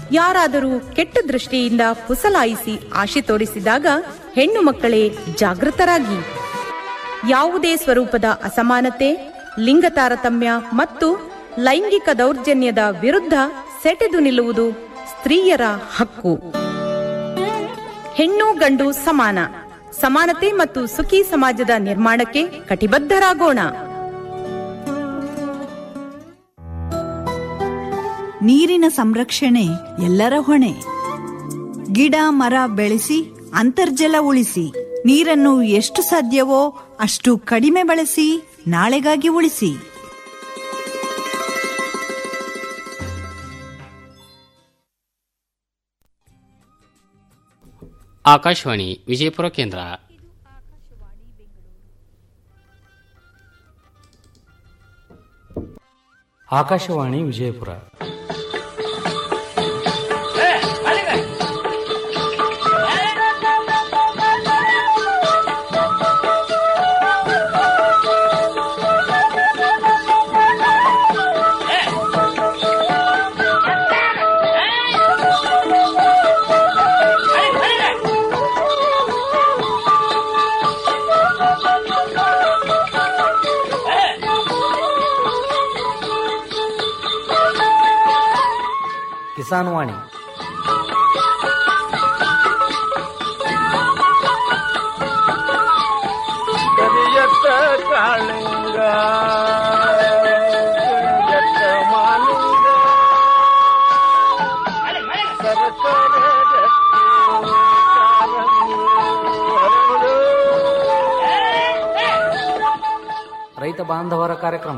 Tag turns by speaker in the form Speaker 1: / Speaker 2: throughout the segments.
Speaker 1: ಯಾರಾದರೂ ಕೆಟ್ಟ ದೃಷ್ಟಿಯಿಂದ ಪುಸಲಾಯಿಸಿ ಆಶೆ ತೋರಿಸಿದಾಗ ಹೆಣ್ಣು ಮಕ್ಕಳೇ ಜಾಗೃತರಾಗಿ ಯಾವುದೇ ಸ್ವರೂಪದ ಅಸಮಾನತೆ ಲಿಂಗ ತಾರತಮ್ಯ ಮತ್ತು ಲೈಂಗಿಕ ದೌರ್ಜನ್ಯದ ವಿರುದ್ಧ ಸೆಟೆದು ನಿಲ್ಲುವುದು ಸ್ತ್ರೀಯರ ಹಕ್ಕು ಹೆಣ್ಣು ಗಂಡು ಸಮಾನ ಸಮಾನತೆ ಮತ್ತು ಸುಖಿ ಸಮಾಜದ ನಿರ್ಮಾಣಕ್ಕೆ ಕಟಿಬದ್ಧರಾಗೋಣ
Speaker 2: ನೀರಿನ ಸಂರಕ್ಷಣೆ ಎಲ್ಲರ ಹೊಣೆ ಗಿಡ ಮರ ಬೆಳೆಸಿ ಅಂತರ್ಜಲ ಉಳಿಸಿ ನೀರನ್ನು ಎಷ್ಟು ಸಾಧ್ಯವೋ ಅಷ್ಟು ಕಡಿಮೆ ಬಳಸಿ ನಾಳೆಗಾಗಿ ಉಳಿಸಿ
Speaker 3: ಆಕಾಶವಾಣಿ ವಿಜಯಪುರ ಕೇಂದ್ರ
Speaker 4: ಆಕಾಶವಾಣಿ ವಿಜಯಪುರ ಕಿಸಾನ್ ವಾಣಿ
Speaker 5: ಕರಿಯತ್ತ ಕಾಳಿಂಗ ಕರಿಯತ್ತ ಮಾಲಿಂಗ ಸರಸರ ರತ್ನ ಕಾರಂಗಿ ಹರಡು.
Speaker 4: ರೈತ ಬಾಂಧವರ ಕಾರ್ಯಕ್ರಮ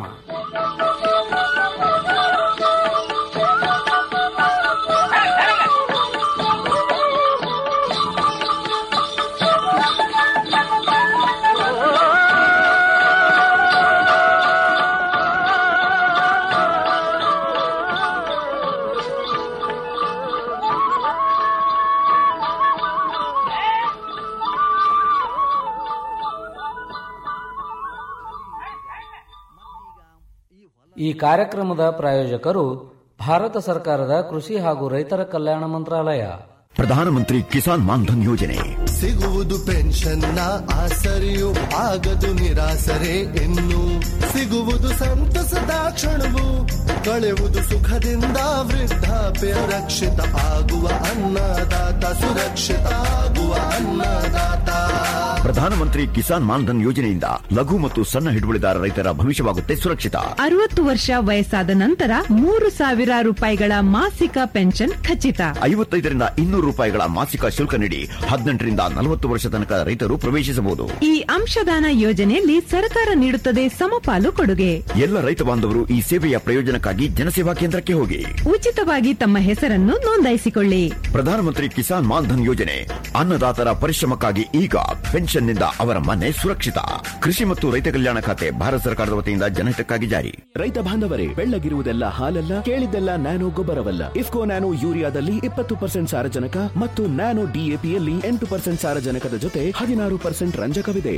Speaker 4: ಈ ಕಾರ್ಯಕ್ರಮದ ಪ್ರಾಯೋಜಕರು ಭಾರತ ಸರ್ಕಾರದ ಕೃಷಿ ಹಾಗೂ ರೈತರ ಕಲ್ಯಾಣ ಮಂತ್ರಾಲಯ
Speaker 6: ಪ್ರಧಾನಮಂತ್ರಿ ಕಿಸಾನ್ ಮಾನ್ಧನ್ ಯೋಜನೆ
Speaker 7: ಸಿಗುವುದು ಪೆನ್ಷನ್ನ ಆಸರೆಯು ಆಗದು ನಿರಾಸರೆ ಇನ್ನು ಸಿಗುವುದು ಸಂತಸದ ಕ್ಷಣವು ಕಳೆಯುವುದು ಸುಖದಿಂದ ವೃದ್ಧಾಪ್ಯ ರಕ್ಷಿತ ಆಗುವ ಅನ್ನದಾತ ಸುರಕ್ಷಿತ ಆಗುವ ಅನ್ನದಾತ
Speaker 6: ಪ್ರಧಾನಮಂತ್ರಿ ಕಿಸಾನ್ ಮಾನ್ಧನ್ ಯೋಜನೆಯಿಂದ ಲಘು ಮತ್ತು ಸಣ್ಣ ಹಿಡುವಳಿದಾರ ರೈತರ ಭವಿಷ್ಯವಾಗುತ್ತೆ ಸುರಕ್ಷಿತ
Speaker 8: ಅರವತ್ತು ವರ್ಷ ವಯಸ್ಸಾದ ನಂತರ ಮೂರು ಸಾವಿರ ರೂಪಾಯಿಗಳ ಮಾಸಿಕ ಪೆನ್ಷನ್ ಖಚಿತ
Speaker 6: ಐವತ್ತೈದರಿಂದ ಇನ್ನೂರು ರೂಪಾಯಿಗಳ ಮಾಸಿಕ ಶುಲ್ಕ ನೀಡಿ ಹದಿನೆಂಟರಿಂದ ನಲವತ್ತು ವರ್ಷ ತನಕ ರೈತರು ಪ್ರವೇಶಿಸಬಹುದು
Speaker 8: ಈ ಅಂಶದಾನ ಯೋಜನೆಯಲ್ಲಿ ಸರ್ಕಾರ ನೀಡುತ್ತದೆ ಸಮಪಾಲು ಕೊಡುಗೆ
Speaker 6: ಎಲ್ಲ ರೈತ ಬಾಂಧವರು ಈ ಸೇವೆಯ ಪ್ರಯೋಜನಕ್ಕಾಗಿ ಜನಸೇವಾ ಕೇಂದ್ರಕ್ಕೆ ಹೋಗಿ
Speaker 8: ಉಚಿತವಾಗಿ ತಮ್ಮ ಹೆಸರನ್ನು ನೋಂದಾಯಿಸಿಕೊಳ್ಳಿ
Speaker 6: ಪ್ರಧಾನಮಂತ್ರಿ ಕಿಸಾನ್ ಮಾನ್ಧನ್ ಯೋಜನೆ ಅನ್ನದಾತರ ಪರಿಶ್ರಮಕ್ಕಾಗಿ ಈಗ ಪೆನ್ಷನ್ನಿಂದ ಅವರ ಮನೆ ಸುರಕ್ಷಿತ ಕೃಷಿ ಮತ್ತು ರೈತ ಕಲ್ಯಾಣ ಖಾತೆ ಭಾರತ ಸರ್ಕಾರದ ವತಿಯಿಂದ ಜನಹಿತಕ್ಕಾಗಿ ಜಾರಿ
Speaker 9: ರೈತ ಬಾಂಧವರೇ ಬೆಳ್ಳಗಿರುವುದೆಲ್ಲ ಹಾಲಲ್ಲ ಕೇಳಿದ್ದೆಲ್ಲ ನ್ಯಾನೋ ಗೊಬ್ಬರವಲ್ಲ ಇಫ್ಕೋ ನ್ಯಾನೋ ಯೂರಿಯಾದಲ್ಲಿ ಇಪ್ಪತ್ತು ಪರ್ಸೆಂಟ್ ಸಾರಜನಕ ಮತ್ತು ನ್ಯಾನೋ ಡಿಎಪಿಯಲ್ಲಿ ಎಂಟು ಪರ್ಸೆಂಟ್ ಸಾರಜನಕದ ಜೊತೆ ಹದಿನಾರು ಪರ್ಸೆಂಟ್ ರಂಜಕವಿದೆ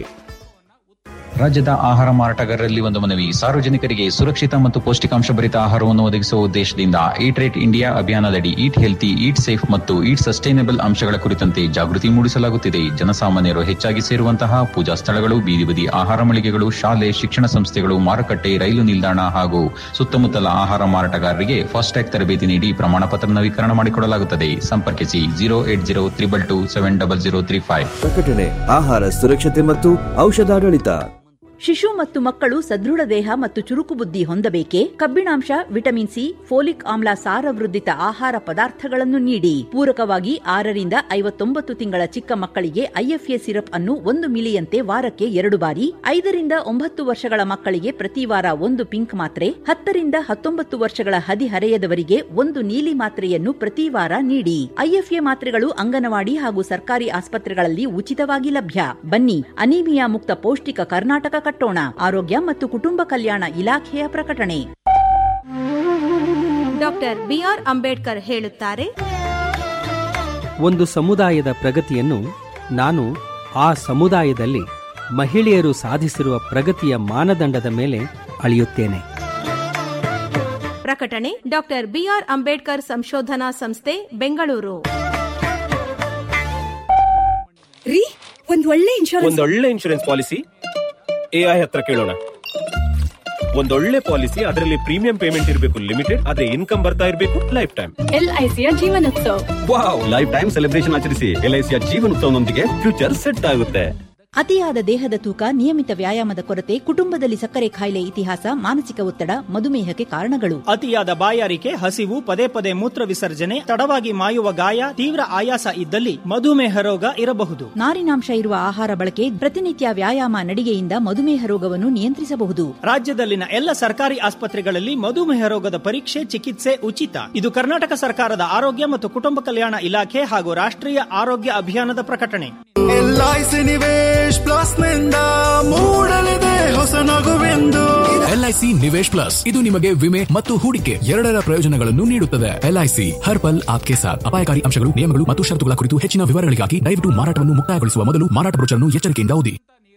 Speaker 10: ರಾಜ್ಯದ ಆಹಾರ ಮಾರಾಟಗಾರರಲ್ಲಿ ಒಂದು ಮನವಿ ಸಾರ್ವಜನಿಕರಿಗೆ ಸುರಕ್ಷಿತ ಮತ್ತು ಪೌಷ್ಟಿಕಾಂಶ ಭರಿತ ಆಹಾರವನ್ನು ಒದಗಿಸುವ ಉದ್ದೇಶದಿಂದ ಈಟ್ ರೇಟ್ ಇಂಡಿಯಾ ಅಭಿಯಾನದಡಿ ಈಟ್ ಹೆಲ್ತಿ ಈಟ್ ಸೇಫ್ ಮತ್ತು ಈಟ್ ಸಸ್ಟೈನಬಲ್ ಅಂಶಗಳ ಕುರಿತಂತೆ ಜಾಗೃತಿ ಮೂಡಿಸಲಾಗುತ್ತಿದೆ ಜನಸಾಮಾನ್ಯರು ಹೆಚ್ಚಾಗಿ ಸೇರುವಂತಹ ಪೂಜಾ ಸ್ಥಳಗಳು ಬೀದಿ ಬದಿ ಆಹಾರ ಮಳಿಗೆಗಳು ಶಾಲೆ ಶಿಕ್ಷಣ ಸಂಸ್ಥೆಗಳು ಮಾರುಕಟ್ಟೆ ರೈಲು ನಿಲ್ದಾಣ ಹಾಗೂ ಸುತ್ತಮುತ್ತಲ ಆಹಾರ ಮಾರಾಟಗಾರರಿಗೆ ಫಾಸ್ಟ್ಯಾಗ್ ತರಬೇತಿ ನೀಡಿ ಪ್ರಮಾಣ ಪತ್ರ ನವೀಕರಣ ಮಾಡಿಕೊಡಲಾಗುತ್ತದೆ ಸಂಪರ್ಕಿಸಿ zero eight zero triple two seven double zero three five
Speaker 11: ಪ್ರಕಟಣೆ ಆಹಾರ ಸುರಕ್ಷತೆ ಮತ್ತು ಔಷಧಾಡಳಿತ
Speaker 12: ಶಿಶು ಮತ್ತು ಮಕ್ಕಳು ಸದೃಢ ದೇಹ ಮತ್ತು ಚುರುಕು ಬುದ್ಧಿ ಹೊಂದಬೇಕೆ ಕಬ್ಬಿಣಾಂಶ ವಿಟಮಿನ್ ಸಿ ಫೋಲಿಕ್ ಆಮ್ಲ ಸಾರವೃದ್ಧಿತ ಆಹಾರ ಪದಾರ್ಥಗಳನ್ನು ನೀಡಿ ಪೂರಕವಾಗಿ ಆರರಿಂದ ಐವತ್ತೊಂಬತ್ತು ತಿಂಗಳ ಚಿಕ್ಕ ಮಕ್ಕಳಿಗೆ ಐಎಫ್ಎ ಸಿರಪ್ ಅನ್ನು ಒಂದು ಮಿಲಿಯಂತೆ ವಾರಕ್ಕೆ ಎರಡು ಬಾರಿ ಐದರಿಂದ ಒಂಬತ್ತು ವರ್ಷಗಳ ಮಕ್ಕಳಿಗೆ ಪ್ರತಿ ವಾರ ಒಂದು ಪಿಂಕ್ ಮಾತ್ರೆ ಹತ್ತರಿಂದ ಹತ್ತೊಂಬತ್ತು ವರ್ಷಗಳ ಹದಿಹರೆಯದವರಿಗೆ ಒಂದು ನೀಲಿ ಮಾತ್ರೆಯನ್ನು ಪ್ರತಿ ವಾರ ನೀಡಿ ಐಎಫ್ಎ ಮಾತ್ರೆಗಳು ಅಂಗನವಾಡಿ ಹಾಗೂ ಸರ್ಕಾರಿ ಆಸ್ಪತ್ರೆಗಳಲ್ಲಿ ಉಚಿತವಾಗಿ ಲಭ್ಯ ಬನ್ನಿ ಅನೀಮಿಯಾ ಮುಕ್ತ ಪೌಷ್ಟಿಕ ಕರ್ನಾಟಕ ಕಟ್ಟೋಣ ಆರೋಗ್ಯ ಮತ್ತು ಕುಟುಂಬ ಕಲ್ಯಾಣ ಇಲಾಖೆಯ ಪ್ರಕಟಣೆ
Speaker 13: ಡಾಕ್ಟರ್ ಬಿಆರ್ ಅಂಬೇಡ್ಕರ್ ಹೇಳುತ್ತಾರೆ
Speaker 14: ಒಂದು ಸಮುದಾಯದ ಪ್ರಗತಿಯನ್ನು ನಾನು ಆ ಸಮುದಾಯದಲ್ಲಿ ಮಹಿಳೆಯರು ಸಾಧಿಸಿರುವ ಪ್ರಗತಿಯ ಮಾನದಂಡದ ಮೇಲೆ ಅಳೆಯುತ್ತೇನೆ
Speaker 13: ಪ್ರಕಟಣೆ ಡಾಕ್ಟರ್ ಬಿಆರ್ ಅಂಬೇಡ್ಕರ್ ಸಂಶೋಧನಾ ಸಂಸ್ಥೆ ಬೆಂಗಳೂರು
Speaker 15: ರೀ ಒಂದ್ ಒಳ್ಳೆ ಇನ್ಶೂರೆನ್ಸ್
Speaker 16: ಒಂದೊಳ್ಳೆ ಇನ್ಶೂರೆನ್ಸ್ ಪಾಲಿಸಿ ಎಐ ಹತ್ರ ಕೇಳೋಣ ಒಂದೊಳ್ಳೆ ಪಾಲಿಸಿ ಅದರಲ್ಲಿ ಪ್ರೀಮಿಯಂ ಪೇಮೆಂಟ್ ಇರಬೇಕು ಲಿಮಿಟೆಡ್ ಆದ್ರೆ ಇನ್ಕಮ್ ಬರ್ತಾ ಇರಬೇಕು ಲೈಫ್ ಟೈಮ್
Speaker 15: ಎಲ್ಐಸಿಯ Jeevanotsav
Speaker 16: wow life time celebration ಆಚರಿಸಿ ಎಲ್ಐಸಿಯ ಜೀವನೋತ್ಸವನೊಂದಿಗೆ ಫ್ಯೂಚರ್ ಸೆಟ್ ಆಗುತ್ತೆ
Speaker 12: ಅತಿಯಾದ ದೇಹದ ತೂಕ ನಿಯಮಿತ ವ್ಯಾಯಾಮದ ಕೊರತೆ ಕುಟುಂಬದಲ್ಲಿ ಸಕ್ಕರೆ ಕಾಯಿಲೆ ಇತಿಹಾಸ ಮಾನಸಿಕ ಒತ್ತಡ ಮಧುಮೇಹಕ್ಕೆ ಕಾರಣಗಳು
Speaker 17: ಅತಿಯಾದ ಬಾಯಾರಿಕೆ ಹಸಿವು ಪದೇ ಪದೇ ಮೂತ್ರ ವಿಸರ್ಜನೆ ತಡವಾಗಿ ಮಾಯುವ ಗಾಯ ತೀವ್ರ ಆಯಾಸ ಇದ್ದಲ್ಲಿ ಮಧುಮೇಹ ರೋಗ ಇರಬಹುದು
Speaker 12: ನಾರಿನಾಂಶ ಇರುವ ಆಹಾರ ಬಳಕೆ ಪ್ರತಿನಿತ್ಯ ವ್ಯಾಯಾಮ ನಡಿಗೆಯಿಂದ ಮಧುಮೇಹ ರೋಗವನ್ನು ನಿಯಂತ್ರಿಸಬಹುದು
Speaker 17: ರಾಜ್ಯದಲ್ಲಿನ ಎಲ್ಲ ಸರ್ಕಾರಿ ಆಸ್ಪತ್ರೆಗಳಲ್ಲಿ ಮಧುಮೇಹ ರೋಗದ ಪರೀಕ್ಷೆ ಚಿಕಿತ್ಸೆ ಉಚಿತ ಇದು ಕರ್ನಾಟಕ ಸರ್ಕಾರದ ಆರೋಗ್ಯ ಮತ್ತು ಕುಟುಂಬ ಕಲ್ಯಾಣ ಇಲಾಖೆ ಹಾಗೂ ರಾಷ್ಟ್ರೀಯ ಆರೋಗ್ಯ ಅಭಿಯಾನದ ಪ್ರಕಟಣೆ
Speaker 18: ಎಲ್ಐಸಿ ನಿವೇಶ್ ಪ್ಲಸ್ ನಿಂದ ಮೂಡಲಿದೆ ಹೊಸ ನಗುವೆಂದು
Speaker 19: ಎಲ್ಐಸಿ ನಿವೇಶ್ ಪ್ಲಸ್ ಇದು ನಿಮಗೆ ವಿಮೆ ಮತ್ತು ಹೂಡಿಕೆ ಎರಡರ ಪ್ರಯೋಜನಗಳನ್ನು ನೀಡುತ್ತದೆ ಎಲ್ಐಸಿ ಹರ್ ಪಲ್ ಆಪ್ಕೆ ಸಾಥ್ ಅಪಾಯಕಾರಿ ಅಂಶಗಳು ನಿಯಮಗಳು ಮತ್ತು ಷರತ್ತುಗಳ ಕುರಿತು ಹೆಚ್ಚಿನ ವಿವರಗಳಿಗಾಗಿ ದಯವಿಟ್ಟು ಮಾರಾಟವನ್ನು ಮುಕ್ತಾಯಗೊಳಿಸುವ ಮೊದಲು ಮಾರಾಟ ಬ್ರೋಚರ್ನ್ನು ಎಚ್ಚರಿಕೆಯಿಂದ ಓದಿ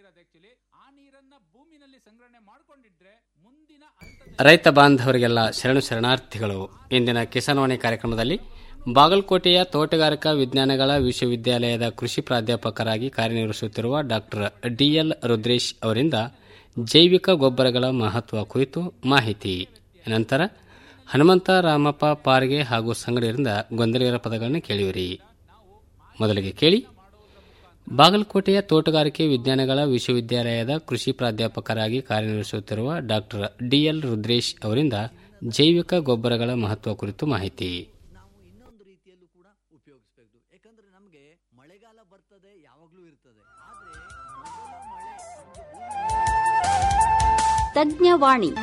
Speaker 3: ರೈತ ಬಾಂಧವರಿಗೆಲ್ಲ ಶರಣು ಶರಣಾರ್ಥಿಗಳು ಇಂದಿನ ಕಿಸಾನ್ವಾಣಿ ಕಾರ್ಯಕ್ರಮದಲ್ಲಿ ಬಾಗಲಕೋಟೆಯ ತೋಟಗಾರಿಕಾ ವಿಜ್ಞಾನಗಳ ವಿಶ್ವವಿದ್ಯಾಲಯದ ಕೃಷಿ ಪ್ರಾಧ್ಯಾಪಕರಾಗಿ ಕಾರ್ಯನಿರ್ವಹಿಸುತ್ತಿರುವ ಡಾಕ್ಟರ್ ಡಿಎಲ್ ರುದ್ರೇಶ್ ಅವರಿಂದ ಜೈವಿಕ ಗೊಬ್ಬರಗಳ ಮಹತ್ವ ಕುರಿತು ಮಾಹಿತಿ ನಂತರ ಹನುಮಂತ ರಾಮಪ್ಪ ಪಾರ್ಗೆ ಹಾಗೂ ಸಂಗಡಿಯರಿಂದ ಗೊಂದಲಿಗರ ಪದಗಳನ್ನು ಕೇಳಿವಿರಿ ಮೊದಲಿಗೆ ಕೇಳಿ ಬಾಗಲಕೋಟೆಯ ತೋಟಗಾರಿಕೆ ವಿಜ್ಞಾನಗಳ ವಿಶ್ವವಿದ್ಯಾಲಯದ ಕೃಷಿ ಪ್ರಾಧ್ಯಾಪಕರಾಗಿ ಕಾರ್ಯನಿರ್ವಹಿಸುತ್ತಿರುವ ಡಾಕ್ಟರ್ ಡಿಎಲ್ ರುದ್ರೇಶ್ ಅವರಿಂದ ಜೈವಿಕ ಗೊಬ್ಬರಗಳ ಮಹತ್ವ ಕುರಿತು ಮಾಹಿತಿ
Speaker 12: ತಜ್ಞವಾಣಿ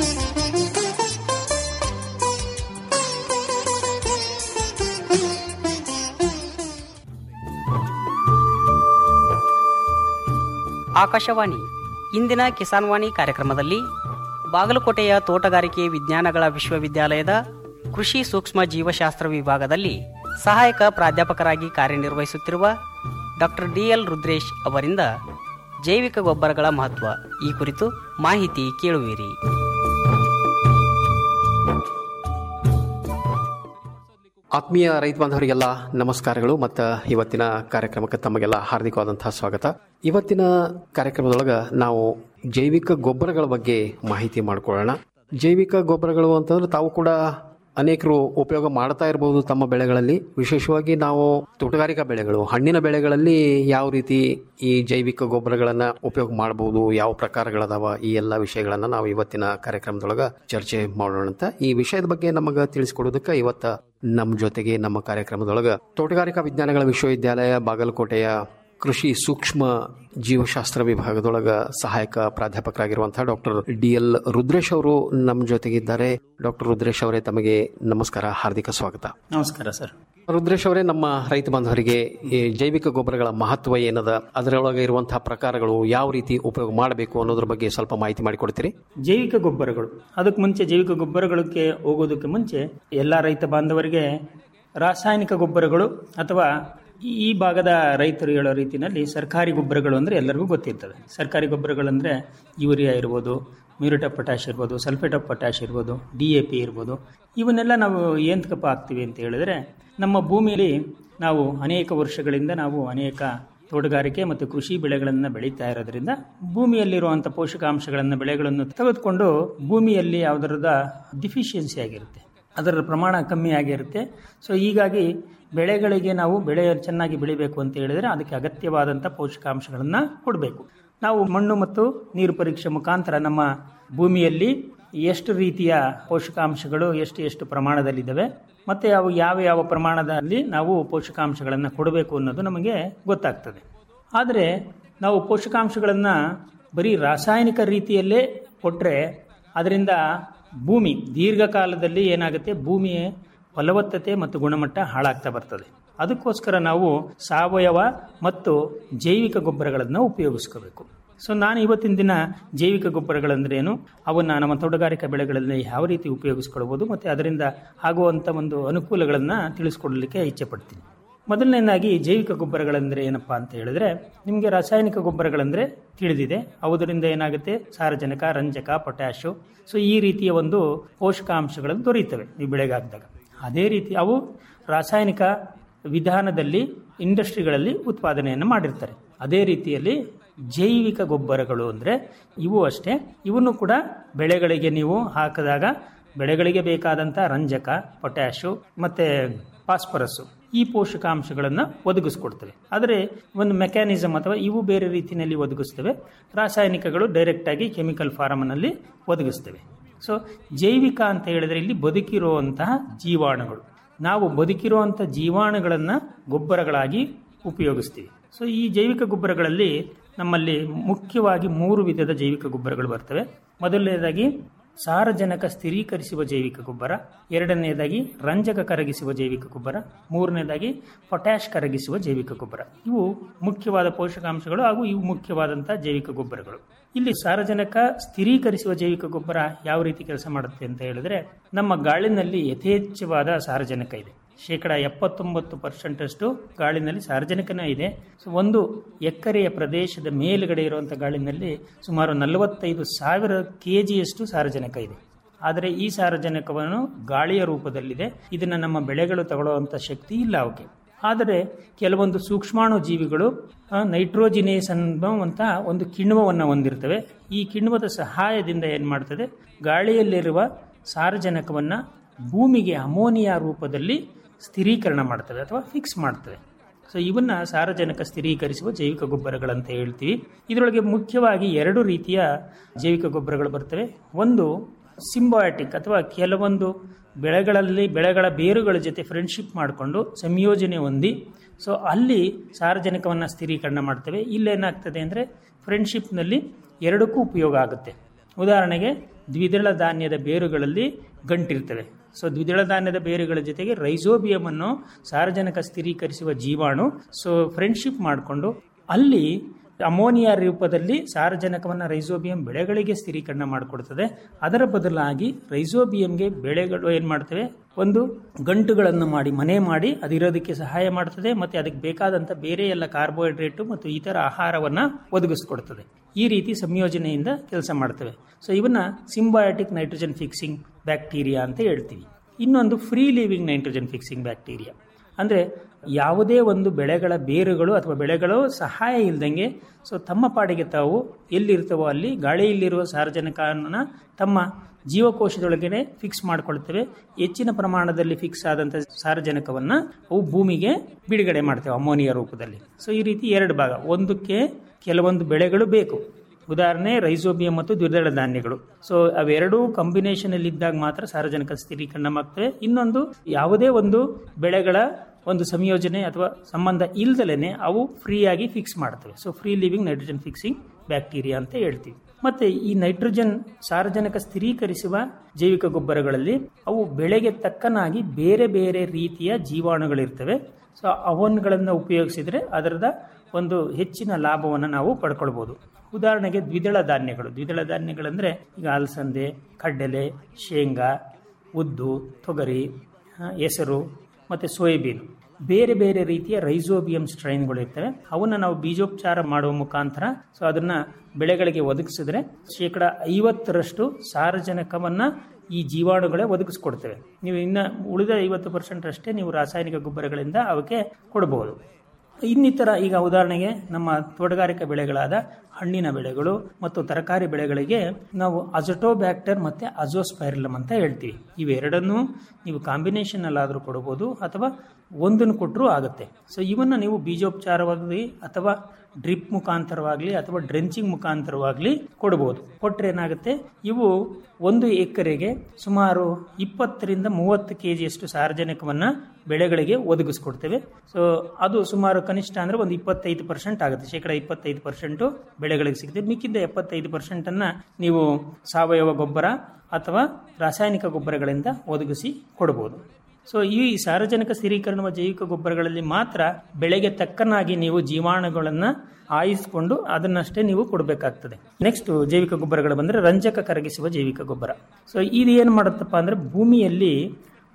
Speaker 20: ಆಕಾಶವಾಣಿ ಇಂದಿನ ಕಿಸಾನ್ವಾಣಿ ಕಾರ್ಯಕ್ರಮದಲ್ಲಿ ಬಾಗಲಕೋಟೆಯ ತೋಟಗಾರಿಕೆ ವಿಜ್ಞಾನಗಳ ವಿಶ್ವವಿದ್ಯಾಲಯದ ಕೃಷಿ ಸೂಕ್ಷ್ಮ ಜೀವಶಾಸ್ತ್ರ ವಿಭಾಗದಲ್ಲಿ ಸಹಾಯಕ ಪ್ರಾಧ್ಯಾಪಕರಾಗಿ ಕಾರ್ಯನಿರ್ವಹಿಸುತ್ತಿರುವ ಡಾಕ್ಟರ್ ಡಿಎಲ್ ರುದ್ರೇಶ್ ಅವರಿಂದ ಜೈವಿಕ ಗೊಬ್ಬರಗಳ ಮಹತ್ವ ಈ ಕುರಿತು ಮಾಹಿತಿ ಕೇಳುವಿರಿ
Speaker 21: ಆತ್ಮೀಯ ರೈತ ಬಾಂಧವರಿಗೆಲ್ಲ ನಮಸ್ಕಾರಗಳು ಮತ್ತು ಇವತ್ತಿನ ಕಾರ್ಯಕ್ರಮಕ್ಕೆ ತಮಗೆಲ್ಲ ಹಾರ್ದಿಕವಾದಂತಹ ಸ್ವಾಗತ ಇವತ್ತಿನ ಕಾರ್ಯಕ್ರಮದೊಳಗೆ ನಾವು ಜೈವಿಕ ಗೊಬ್ಬರಗಳ ಬಗ್ಗೆ ಮಾಹಿತಿ ಮಾಡ್ಕೊಳ್ಳೋಣ ಜೈವಿಕ ಗೊಬ್ಬರಗಳು ಅಂತಂದ್ರೆ ತಾವು ಕೂಡ ಅನೇಕರು ಉಪಯೋಗ ಮಾಡ್ತಾ ಇರಬಹುದು ತಮ್ಮ ಬೆಳೆಗಳಲ್ಲಿ ವಿಶೇಷವಾಗಿ ನಾವು ತೋಟಗಾರಿಕಾ ಬೆಳೆಗಳು ಹಣ್ಣಿನ ಬೆಳೆಗಳಲ್ಲಿ ಯಾವ ರೀತಿ ಈ ಜೈವಿಕ ಗೊಬ್ಬರಗಳನ್ನ ಉಪಯೋಗ ಮಾಡಬಹುದು ಯಾವ ಪ್ರಕಾರಗಳದಾವ ಈ ಎಲ್ಲ ವಿಷಯಗಳನ್ನ ನಾವು ಇವತ್ತಿನ ಕಾರ್ಯಕ್ರಮದೊಳಗ ಚರ್ಚೆ ಮಾಡೋಣ ಅಂತ ಈ ವಿಷಯದ ಬಗ್ಗೆ ನಮಗ ತಿಳಿಸ್ಕೊಡೋದಕ್ಕೆ ಇವತ್ತ ನಮ್ಮ ಜೊತೆಗೆ ನಮ್ಮ ಕಾರ್ಯಕ್ರಮದೊಳಗ ತೋಟಗಾರಿಕಾ ವಿಜ್ಞಾನಗಳ ವಿಶ್ವವಿದ್ಯಾಲಯ ಬಾಗಲಕೋಟೆಯ ಕೃಷಿ ಸೂಕ್ಷ್ಮ ಜೀವಶಾಸ್ತ್ರ ವಿಭಾಗದೊಳಗ ಸಹಾಯಕ ಪ್ರಾಧ್ಯಾಪಕರಾಗಿರುವಂತಹ ಡಾಕ್ಟರ್ ಡಿ ಎಲ್ ರುದ್ರೇಶ್ ಅವರು ನಮ್ಮ ಜೊತೆಗಿದ್ದಾರೆ ಡಾಕ್ಟರ್ ರುದ್ರೇಶ್ ಅವರೇ ತಮಗೆ ನಮಸ್ಕಾರ ಹಾರ್ದಿಕ ಸ್ವಾಗತ
Speaker 17: ನಮಸ್ಕಾರ ಸರ್
Speaker 21: ರುದ್ರೇಶ್ ಅವರೇ ನಮ್ಮ ರೈತ ಬಾಂಧವರಿಗೆ ಈ ಜೈವಿಕ ಗೊಬ್ಬರಗಳ ಮಹತ್ವ ಏನದ ಅದರೊಳಗೆ ಇರುವಂತಹ ಪ್ರಕಾರಗಳು ಯಾವ ರೀತಿ ಉಪಯೋಗ ಮಾಡಬೇಕು ಅನ್ನೋದ್ರ ಬಗ್ಗೆ ಸ್ವಲ್ಪ ಮಾಹಿತಿ ಮಾಡಿಕೊಡ್ತೀರಿ
Speaker 17: ಜೈವಿಕ ಗೊಬ್ಬರಗಳು ಅದಕ್ಕೆ ಮುಂಚೆ ಜೈವಿಕ ಗೊಬ್ಬರಗಳಿಗೆ ಹೋಗೋದಕ್ಕೆ ಮುಂಚೆ ಎಲ್ಲ ರೈತ ಬಾಂಧವರಿಗೆ ರಾಸಾಯನಿಕ ಗೊಬ್ಬರಗಳು ಅಥವಾ ಈ ಭಾಗದ ರೈತರು ಹೇಳೋ ರೀತಿಯಲ್ಲಿ ಸರ್ಕಾರಿ ಗೊಬ್ಬರಗಳು ಅಂದರೆ ಎಲ್ಲರಿಗೂ ಗೊತ್ತಿರ್ತದೆ ಸರ್ಕಾರಿ ಗೊಬ್ಬರಗಳಂದರೆ ಯೂರಿಯಾ ಇರ್ಬೋದು ಮ್ಯೂರಿಟ್ ಆಫ್ ಪೊಟ್ಯಾಶ್ ಇರ್ಬೋದು ಸಲ್ಫೇಟ್ ಆಫ್ ಪೊಟ್ಯಾಶ್ ಇರ್ಬೋದು ಡಿ ಎ ಪಿ ಇರ್ಬೋದು ಇವನ್ನೆಲ್ಲ ನಾವು ಏಂತಕಪ್ಪ ಹಾಕ್ತೀವಿ ಅಂತ ಹೇಳಿದ್ರೆ ನಮ್ಮ ಭೂಮಿಯಲ್ಲಿ ನಾವು ಅನೇಕ ವರ್ಷಗಳಿಂದ ನಾವು ಅನೇಕ ತೋಟಗಾರಿಕೆ ಮತ್ತು ಕೃಷಿ ಬೆಳೆಗಳನ್ನು ಬೆಳೀತಾ ಇರೋದ್ರಿಂದ ಭೂಮಿಯಲ್ಲಿರುವಂಥ ಪೋಷಕಾಂಶಗಳನ್ನು ಬೆಳೆಗಳನ್ನು ತೆಗೆದುಕೊಂಡು ಭೂಮಿಯಲ್ಲಿ ಯಾವುದರದ ಡಿಫಿಷಿಯನ್ಸಿ ಆಗಿರುತ್ತೆ ಅದರ ಪ್ರಮಾಣ ಕಮ್ಮಿ ಆಗಿರುತ್ತೆ ಸೊ ಹೀಗಾಗಿ ಬೆಳೆಗಳಿಗೆ ನಾವು ಬೆಳೆ ಚೆನ್ನಾಗಿ ಬೆಳಿಬೇಕು ಅಂತ ಹೇಳಿದರೆ ಅದಕ್ಕೆ ಅಗತ್ಯವಾದಂಥ ಪೋಷಕಾಂಶಗಳನ್ನು ಕೊಡಬೇಕು ನಾವು ಮಣ್ಣು ಮತ್ತು ನೀರು ಪರೀಕ್ಷೆ ಮುಖಾಂತರ ನಮ್ಮ ಭೂಮಿಯಲ್ಲಿ ಎಷ್ಟು ರೀತಿಯ ಪೋಷಕಾಂಶಗಳು ಎಷ್ಟು ಎಷ್ಟು ಪ್ರಮಾಣದಲ್ಲಿದ್ದಾವೆ ಮತ್ತು ಅವು ಯಾವ ಯಾವ ಪ್ರಮಾಣದಲ್ಲಿ ನಾವು ಪೋಷಕಾಂಶಗಳನ್ನು ಕೊಡಬೇಕು ಅನ್ನೋದು ನಮಗೆ ಗೊತ್ತಾಗ್ತದೆ ಆದರೆ ನಾವು ಪೋಷಕಾಂಶಗಳನ್ನು ಬರೀ ರಾಸಾಯನಿಕ ರೀತಿಯಲ್ಲೇ ಕೊಟ್ಟರೆ ಅದರಿಂದ ಭೂಮಿ ದೀರ್ಘಕಾಲದಲ್ಲಿ ಏನಾಗುತ್ತೆ ಭೂಮಿಯ ಫಲವತ್ತತೆ ಮತ್ತು ಗುಣಮಟ್ಟ ಹಾಳಾಗ್ತಾ ಬರ್ತದೆ ಅದಕ್ಕೋಸ್ಕರ ನಾವು ಸಾವಯವ ಮತ್ತು ಜೈವಿಕ ಗೊಬ್ಬರಗಳನ್ನು ಉಪಯೋಗಿಸ್ಕೋಬೇಕು ಸೊ ನಾನು ಇವತ್ತಿನ ದಿನ ಜೈವಿಕ ಗೊಬ್ಬರಗಳಂದ್ರೆ ಏನು ಅವನ್ನು ನಮ್ಮ ತೋಟಗಾರಿಕಾ ಬೆಳೆಗಳಲ್ಲಿ ಯಾವ ರೀತಿ ಉಪಯೋಗಿಸ್ಕೊಳ್ಬೋದು ಮತ್ತು ಅದರಿಂದ ಆಗುವಂಥ ಒಂದು ಅನುಕೂಲಗಳನ್ನು ತಿಳಿಸ್ಕೊಡ್ಲಿಕ್ಕೆ ಇಚ್ಛೆ ಪಡ್ತೀನಿ ಮೊದಲನೇದಾಗಿ ಜೈವಿಕ ಗೊಬ್ಬರಗಳಂದ್ರೆ ಏನಪ್ಪಾ ಅಂತ ಹೇಳಿದ್ರೆ ನಿಮಗೆ ರಾಸಾಯನಿಕ ಗೊಬ್ಬರಗಳಂದ್ರೆ ತಿಳಿದಿದೆ ಅವುದರಿಂದ ಏನಾಗುತ್ತೆ ಸಾರಜನಕ ರಂಜಕ ಪೊಟ್ಯಾಶು ಸೊ ಈ ರೀತಿಯ ಒಂದು ಪೋಷಕಾಂಶಗಳು ದೊರೆಯುತ್ತವೆ ಈ ಬೆಳೆಗೆ ಹಾಕಿದಾಗ ಅದೇ ರೀತಿ ಅವು ರಾಸಾಯನಿಕ ವಿಧಾನದಲ್ಲಿ ಇಂಡಸ್ಟ್ರಿಗಳಲ್ಲಿ ಉತ್ಪಾದನೆಯನ್ನು ಮಾಡಿರ್ತಾರೆ ಅದೇ ರೀತಿಯಲ್ಲಿ ಜೈವಿಕ ಗೊಬ್ಬರಗಳು ಅಂದರೆ ಇವು ಅಷ್ಟೇ ಇವನ್ನು ಕೂಡ ಬೆಳೆಗಳಿಗೆ ನೀವು ಹಾಕಿದಾಗ ಬೆಳೆಗಳಿಗೆ ಬೇಕಾದಂಥ ರಂಜಕ ಪೊಟ್ಯಾಶು ಮತ್ತು ಫಾಸ್ಫರಸ್ಸು ಈ ಪೋಷಕಾಂಶಗಳನ್ನು ಒದಗಿಸ್ಕೊಡ್ತವೆ ಆದರೆ ಒಂದು ಮೆಕ್ಯಾನಿಸಮ್ ಅಥವಾ ಇವು ಬೇರೆ ರೀತಿಯಲ್ಲಿ ಒದಗಿಸ್ತವೆ ರಾಸಾಯನಿಕಗಳು ಡೈರೆಕ್ಟಾಗಿ ಕೆಮಿಕಲ್ ಫಾರ್ಮ್ನಲ್ಲಿ ಒದಗಿಸ್ತವೆ ಸೊ ಜೈವಿಕ ಅಂತ ಹೇಳಿದ್ರೆ ಇಲ್ಲಿ ಬದುಕಿರುವಂತಹ ಜೀವಾಣುಗಳು ನಾವು ಬದುಕಿರುವಂಥ ಜೀವಾಣುಗಳನ್ನು ಗೊಬ್ಬರಗಳಾಗಿ ಉಪಯೋಗಿಸ್ತೀವಿ ಸೊ ಈ ಜೈವಿಕ ಗೊಬ್ಬರಗಳಲ್ಲಿ ನಮ್ಮಲ್ಲಿ ಮುಖ್ಯವಾಗಿ ಮೂರು ವಿಧದ ಜೈವಿಕ ಗೊಬ್ಬರಗಳು ಬರ್ತವೆ ಮೊದಲನೇದಾಗಿ ಸಾರಜನಕ ಸ್ಥಿರೀಕರಿಸುವ ಜೈವಿಕ ಗೊಬ್ಬರ ಎರಡನೆಯದಾಗಿ ರಂಜಕ ಕರಗಿಸುವ ಜೈವಿಕ ಗೊಬ್ಬರ ಮೂರನೇದಾಗಿ ಪೊಟ್ಯಾಶ್ ಕರಗಿಸುವ ಜೈವಿಕ ಗೊಬ್ಬರ ಇವು ಮುಖ್ಯವಾದ ಪೋಷಕಾಂಶಗಳು ಹಾಗೂ ಇವು ಮುಖ್ಯವಾದಂತಹ ಜೈವಿಕ ಗೊಬ್ಬರಗಳು ಇಲ್ಲಿ ಸಾರಜನಕ ಸ್ಥಿರೀಕರಿಸುವ ಜೈವಿಕ ಗೊಬ್ಬರ ಯಾವ ರೀತಿ ಕೆಲಸ ಮಾಡುತ್ತೆ ಅಂತ ಹೇಳಿದ್ರೆ ನಮ್ಮ ಗಾಳಿನಲ್ಲಿ ಯಥೇಚ್ಛವಾದ ಸಾರಜನಕ ಇದೆ ಶೇಕಡ ಎಪ್ಪತ್ತೊಂಬತ್ತು ಪರ್ಸೆಂಟ್ ಅಷ್ಟು ಗಾಳಿನಲ್ಲಿ ಸಾರ್ವಜನಿಕನೇ ಇದೆ ಸೊ ಒಂದು ಎಕರೆಯ ಪ್ರದೇಶದ ಮೇಲುಗಡೆ ಇರುವಂಥ ಗಾಳಿನಲ್ಲಿ ಸುಮಾರು ನಲವತ್ತೈದು ಸಾವಿರ ಕೆ ಜಿಯಷ್ಟು ಸಾರಜನಕ ಇದೆ ಆದರೆ ಈ ಸಾರಜನಕವನ್ನು ಗಾಳಿಯ ರೂಪದಲ್ಲಿದೆ ಇದನ್ನು ನಮ್ಮ ಬೆಳೆಗಳು ತಗೊಳ್ಳುವಂಥ ಶಕ್ತಿ ಇಲ್ಲ ಅವಕ್ಕೆ ಆದರೆ ಕೆಲವೊಂದು ಸೂಕ್ಷ್ಮಾಣು ಜೀವಿಗಳು ನೈಟ್ರೋಜಿನೇಸ್ ಅನ್ನುವಂಥ ಒಂದು ಕಿಣ್ವವನ್ನು ಹೊಂದಿರ್ತವೆ ಈ ಕಿಣ್ವದ ಸಹಾಯದಿಂದ ಏನು ಮಾಡ್ತದೆ ಗಾಳಿಯಲ್ಲಿರುವ ಸಾರಜನಕವನ್ನು ಭೂಮಿಗೆ ಅಮೋನಿಯಾ ರೂಪದಲ್ಲಿ ಸ್ಥಿರೀಕರಣ ಮಾಡ್ತವೆ ಅಥವಾ ಫಿಕ್ಸ್ ಮಾಡ್ತವೆ ಸೊ ಇವನ್ನ ಸಾರಜನಕ ಸ್ಥಿರೀಕರಿಸುವ ಜೈವಿಕ ಗೊಬ್ಬರಗಳಂತ ಹೇಳ್ತೀವಿ ಇದರೊಳಗೆ ಮುಖ್ಯವಾಗಿ ಎರಡು ರೀತಿಯ ಜೈವಿಕ ಗೊಬ್ಬರಗಳು ಬರ್ತವೆ ಒಂದು ಸಿಂಬಯಾಟಿಕ್ ಅಥವಾ ಕೆಲವೊಂದು ಬೆಳೆಗಳಲ್ಲಿ ಬೆಳೆಗಳ ಬೇರುಗಳ ಜೊತೆ ಫ್ರೆಂಡ್ಶಿಪ್ ಮಾಡಿಕೊಂಡು ಸಂಯೋಜನೆ ಹೊಂದಿ ಸೊ ಅಲ್ಲಿ ಸಾರಜನಕವನ್ನು ಸ್ಥಿರೀಕರಣ ಮಾಡ್ತವೆ ಇಲ್ಲೇನಾಗ್ತದೆ ಅಂದರೆ ಫ್ರೆಂಡ್ಶಿಪ್ನಲ್ಲಿ ಎರಡಕ್ಕೂ ಉಪಯೋಗ ಆಗುತ್ತೆ ಉದಾಹರಣೆಗೆ ದ್ವಿದಳ ಧಾನ್ಯದ ಬೇರುಗಳಲ್ಲಿ ಗಂಟಿರ್ತವೆ ಸೊ ದ್ವಿದಳ ಧಾನ್ಯದ ಬೇರುಗಳ ಜೊತೆಗೆ ರೈಸೋಬಿಯಂ ಅನ್ನು ಸಾರಜನಕ ಸ್ಥಿರೀಕರಿಸುವ ಜೀವಾಣು ಸೊ ಫ್ರೆಂಡ್ಶಿಪ್ ಮಾಡಿಕೊಂಡು ಅಲ್ಲಿ ಅಮೋನಿಯಾ ರೂಪದಲ್ಲಿ ಸಾರಜನಕವನ್ನು ರೈಸೋಬಿಯಂ ಬೆಳೆಗಳಿಗೆ ಸ್ಥಿರೀಕರಣ ಮಾಡಿಕೊಡ್ತದೆ ಅದರ ಬದಲಾಗಿ ರೈಸೋಬಿಯಂಗೆ ಬೆಳೆಗಳು ಏನು ಮಾಡ್ತವೆ ಒಂದು ಗಂಟುಗಳನ್ನು ಮಾಡಿ ಮನೆ ಮಾಡಿ ಅದಿರೋದಕ್ಕೆ ಸಹಾಯ ಮಾಡ್ತದೆ ಮತ್ತು ಅದಕ್ಕೆ ಬೇಕಾದಂಥ ಬೇರೆ ಎಲ್ಲ ಕಾರ್ಬೋಹೈಡ್ರೇಟು ಮತ್ತು ಇತರ ಆಹಾರವನ್ನು ಒದಗಿಸ್ಕೊಡ್ತದೆ ಈ ರೀತಿ ಸಂಯೋಜನೆಯಿಂದ ಕೆಲಸ ಮಾಡ್ತವೆ ಸೊ ಇವನ್ನ ಸಿಂಬಯಾಟಿಕ್ ನೈಟ್ರೋಜನ್ ಫಿಕ್ಸಿಂಗ್ ಬ್ಯಾಕ್ಟೀರಿಯಾ ಅಂತ ಹೇಳ್ತೀವಿ ಇನ್ನೊಂದು free living nitrogen fixing bacteria ಅಂದರೆ ಯಾವುದೇ ಒಂದು ಬೆಳೆಗಳ ಬೇರುಗಳು ಅಥವಾ ಬೆಳೆಗಳು ಸಹಾಯ ಇಲ್ದಂಗೆ ಸೊ ತಮ್ಮ ಪಾಡಿಗೆ ತಾವು ಎಲ್ಲಿರ್ತವೋ ಅಲ್ಲಿ ಗಾಳಿಯಲ್ಲಿರುವ ಸಾರಜನಕವನ್ನು ತಮ್ಮ ಜೀವಕೋಶದೊಳಗನೆ ಫಿಕ್ಸ್ ಮಾಡ್ಕೊಳ್ತೇವೆ ಹೆಚ್ಚಿನ ಪ್ರಮಾಣದಲ್ಲಿ ಫಿಕ್ಸ್ ಆದಂಥ ಸಾರಜನಕವನ್ನು ಅವು ಭೂಮಿಗೆ ಬಿಡುಗಡೆ ಮಾಡ್ತೇವೆ ಅಮೋನಿಯಾ ರೂಪದಲ್ಲಿ ಸೊ ಈ ರೀತಿ ಎರಡು ಭಾಗ ಒಂದಕ್ಕೆ ಕೆಲವೊಂದು ಬೆಳೆಗಳು ಬೇಕು ಉದಾಹರಣೆ ರೈಸೋಬಿಯಂ ಮತ್ತು ದ್ವಿದಳ ಧಾನ್ಯಗಳು ಸೊ ಅವೆರಡೂ ಕಾಂಬಿನೇಷನ್ ಅಲ್ಲಿ ಇದ್ದಾಗ ಮಾತ್ರ ಸಾರಜನಕ ಸ್ಥಿರೀಕರಣ ಆಗ್ತವೆ ಇನ್ನೊಂದು ಯಾವುದೇ ಒಂದು ಬೆಳೆಗಳ ಒಂದು ಸಂಯೋಜನೆ ಅಥವಾ ಸಂಬಂಧ ಇಲ್ದಲೇನೆ ಅವು ಫ್ರೀಯಾಗಿ ಫಿಕ್ಸ್ ಮಾಡ್ತವೆ so free living nitrogen fixing bacteria ಅಂತ ಹೇಳ್ತೀವಿ ಮತ್ತೆ ಈ ನೈಟ್ರೋಜನ್ ಸಾರಜನಕ ಸ್ಥಿರೀಕರಿಸುವ ಜೈವಿಕ ಗೊಬ್ಬರಗಳಲ್ಲಿ ಅವು ಬೆಳೆಗೆ ತಕ್ಕನಾಗಿ ಬೇರೆ ಬೇರೆ ರೀತಿಯ ಜೀವಾಣುಗಳಿರ್ತವೆ ಸೊ ಅವನ್ಗಳನ್ನು ಉಪಯೋಗಿಸಿದ್ರೆ ಅದರದ ಒಂದು ಹೆಚ್ಚಿನ ಲಾಭವನ್ನು ನಾವು ಪಡ್ಕೊಳ್ಬೋದು ಉದಾಹರಣೆಗೆ ದ್ವಿದಳ ಧಾನ್ಯಗಳು ದ್ವಿದಳ ಧಾನ್ಯಗಳಂದ್ರೆ ಈಗ ಅಲಸಂದೆ ಕಡ್ಡಲೆ ಶೇಂಗಾ ಉದ್ದು ತೊಗರಿ ಹೆಸರು ಮತ್ತು ಸೋಯಾಬೀನ್ ಬೇರೆ ಬೇರೆ ರೀತಿಯ ರೈಸೋಬಿಯಂ ಸ್ಟ್ರೈನ್ಗಳು ಇರ್ತವೆ ಅವನ್ನ ನಾವು ಬೀಜೋಪಚಾರ ಮಾಡುವ ಮುಖಾಂತರ ಸೊ ಅದನ್ನ ಬೆಳೆಗಳಿಗೆ ಒದಗಿಸಿದ್ರೆ ಶೇಕಡ ಐವತ್ತರಷ್ಟು ಸಾರಜನಕವನ್ನ ಈ ಜೀವಾಣುಗಳೇ ಒದಗಿಸ್ಕೊಡ್ತವೆ ನೀವು ಇನ್ನ ಉಳಿದ ಐವತ್ತು ಪರ್ಸೆಂಟ್ ಅಷ್ಟೇ ನೀವು ರಾಸಾಯನಿಕ ಗೊಬ್ಬರಗಳಿಂದ ಅವಕ್ಕೆ ಕೊಡಬಹುದು ಇನ್ನಿತರ ಈಗ ಉದಾಹರಣೆಗೆ ನಮ್ಮ ತೋಟಗಾರಿಕಾ ಬೆಳೆಗಳಾದ ಹಣ್ಣಿನ ಬೆಳೆಗಳು ಮತ್ತು ತರಕಾರಿ ಬೆಳೆಗಳಿಗೆ ನಾವು ಅಜಟೋಬ್ಯಾಕ್ಟರ್ ಮತ್ತು ಅಜೋಸ್ಪೈರಲಮ್ ಅಂತ ಹೇಳ್ತೀವಿ ಇವೆರಡನ್ನೂ ನೀವು ಕಾಂಬಿನೇಷನ್ ಅಲ್ಲಾದರೂ ಕೊಡಬಹುದು ಅಥವಾ ಒಂದನ್ನು ಕೊಟ್ಟರೂ ಆಗುತ್ತೆ ಸೊ ಇವನ್ನ ನೀವು ಬೀಜೋಪಚಾರವಾಗಲಿ ಅಥವಾ ಡ್ರಿಪ್ ಮುಖಾಂತರವಾಗಲಿ ಅಥವಾ ಡ್ರೆಂಚಿಂಗ್ ಮುಖಾಂತರವಾಗಲಿ ಕೊಡಬಹುದು ಕೊಟ್ಟರೆ ಏನಾಗುತ್ತೆ ಇವು ಒಂದು ಎಕರೆಗೆ ಸುಮಾರು ಇಪ್ಪತ್ತರಿಂದ ಮೂವತ್ತು ಕೆ ಜಿಯಷ್ಟು ಸಾರಜನಕವನ್ನು ಬೆಳೆಗಳಿಗೆ ಒದಗಿಸ್ಕೊಡ್ತೇವೆ ಸೊ ಅದು ಸುಮಾರು ಕನಿಷ್ಠ ಅಂದ್ರೆ ಒಂದು ಇಪ್ಪತ್ತೈದು ಪರ್ಸೆಂಟ್ ಆಗುತ್ತೆ ಶೇಕಡ ಇಪ್ಪತ್ತೈದು ಪರ್ಸೆಂಟು ಬೆಳೆಗಳಿಗೆ ಸಿಗುತ್ತೆ ಮಿಕ್ಕಿದ್ದ ಎಪ್ಪತ್ತೈದು ಪರ್ಸೆಂಟ್ ಅನ್ನ ನೀವು ಸಾವಯವ ಗೊಬ್ಬರ ಅಥವಾ ರಾಸಾಯನಿಕ ಗೊಬ್ಬರಗಳಿಂದ ಒದಗಿಸಿ ಕೊಡಬಹುದು ಸೊ ಈ ಸಾರಜನಕ ಸ್ಥಿರೀಕರಣವ ಜೈವಿಕ ಗೊಬ್ಬರಗಳಲ್ಲಿ ಮಾತ್ರ ಬೆಳೆಗೆ ತಕ್ಕನಾಗಿ ನೀವು ಜೀವಾಣುಗಳನ್ನ ಆಯಿಸ್ಕೊಂಡು ಅದನ್ನಷ್ಟೇ ನೀವು ಕೊಡಬೇಕಾಗ್ತದೆ ನೆಕ್ಸ್ಟ್ ಜೈವಿಕ ಗೊಬ್ಬರಗಳು ಬಂದ್ರೆ ರಂಜಕ ಕರಗಿಸುವ ಜೈವಿಕ ಗೊಬ್ಬರ ಸೊ ಇದು ಏನು ಮಾಡುತ್ತಪ್ಪ ಅಂದ್ರೆ ಭೂಮಿಯಲ್ಲಿ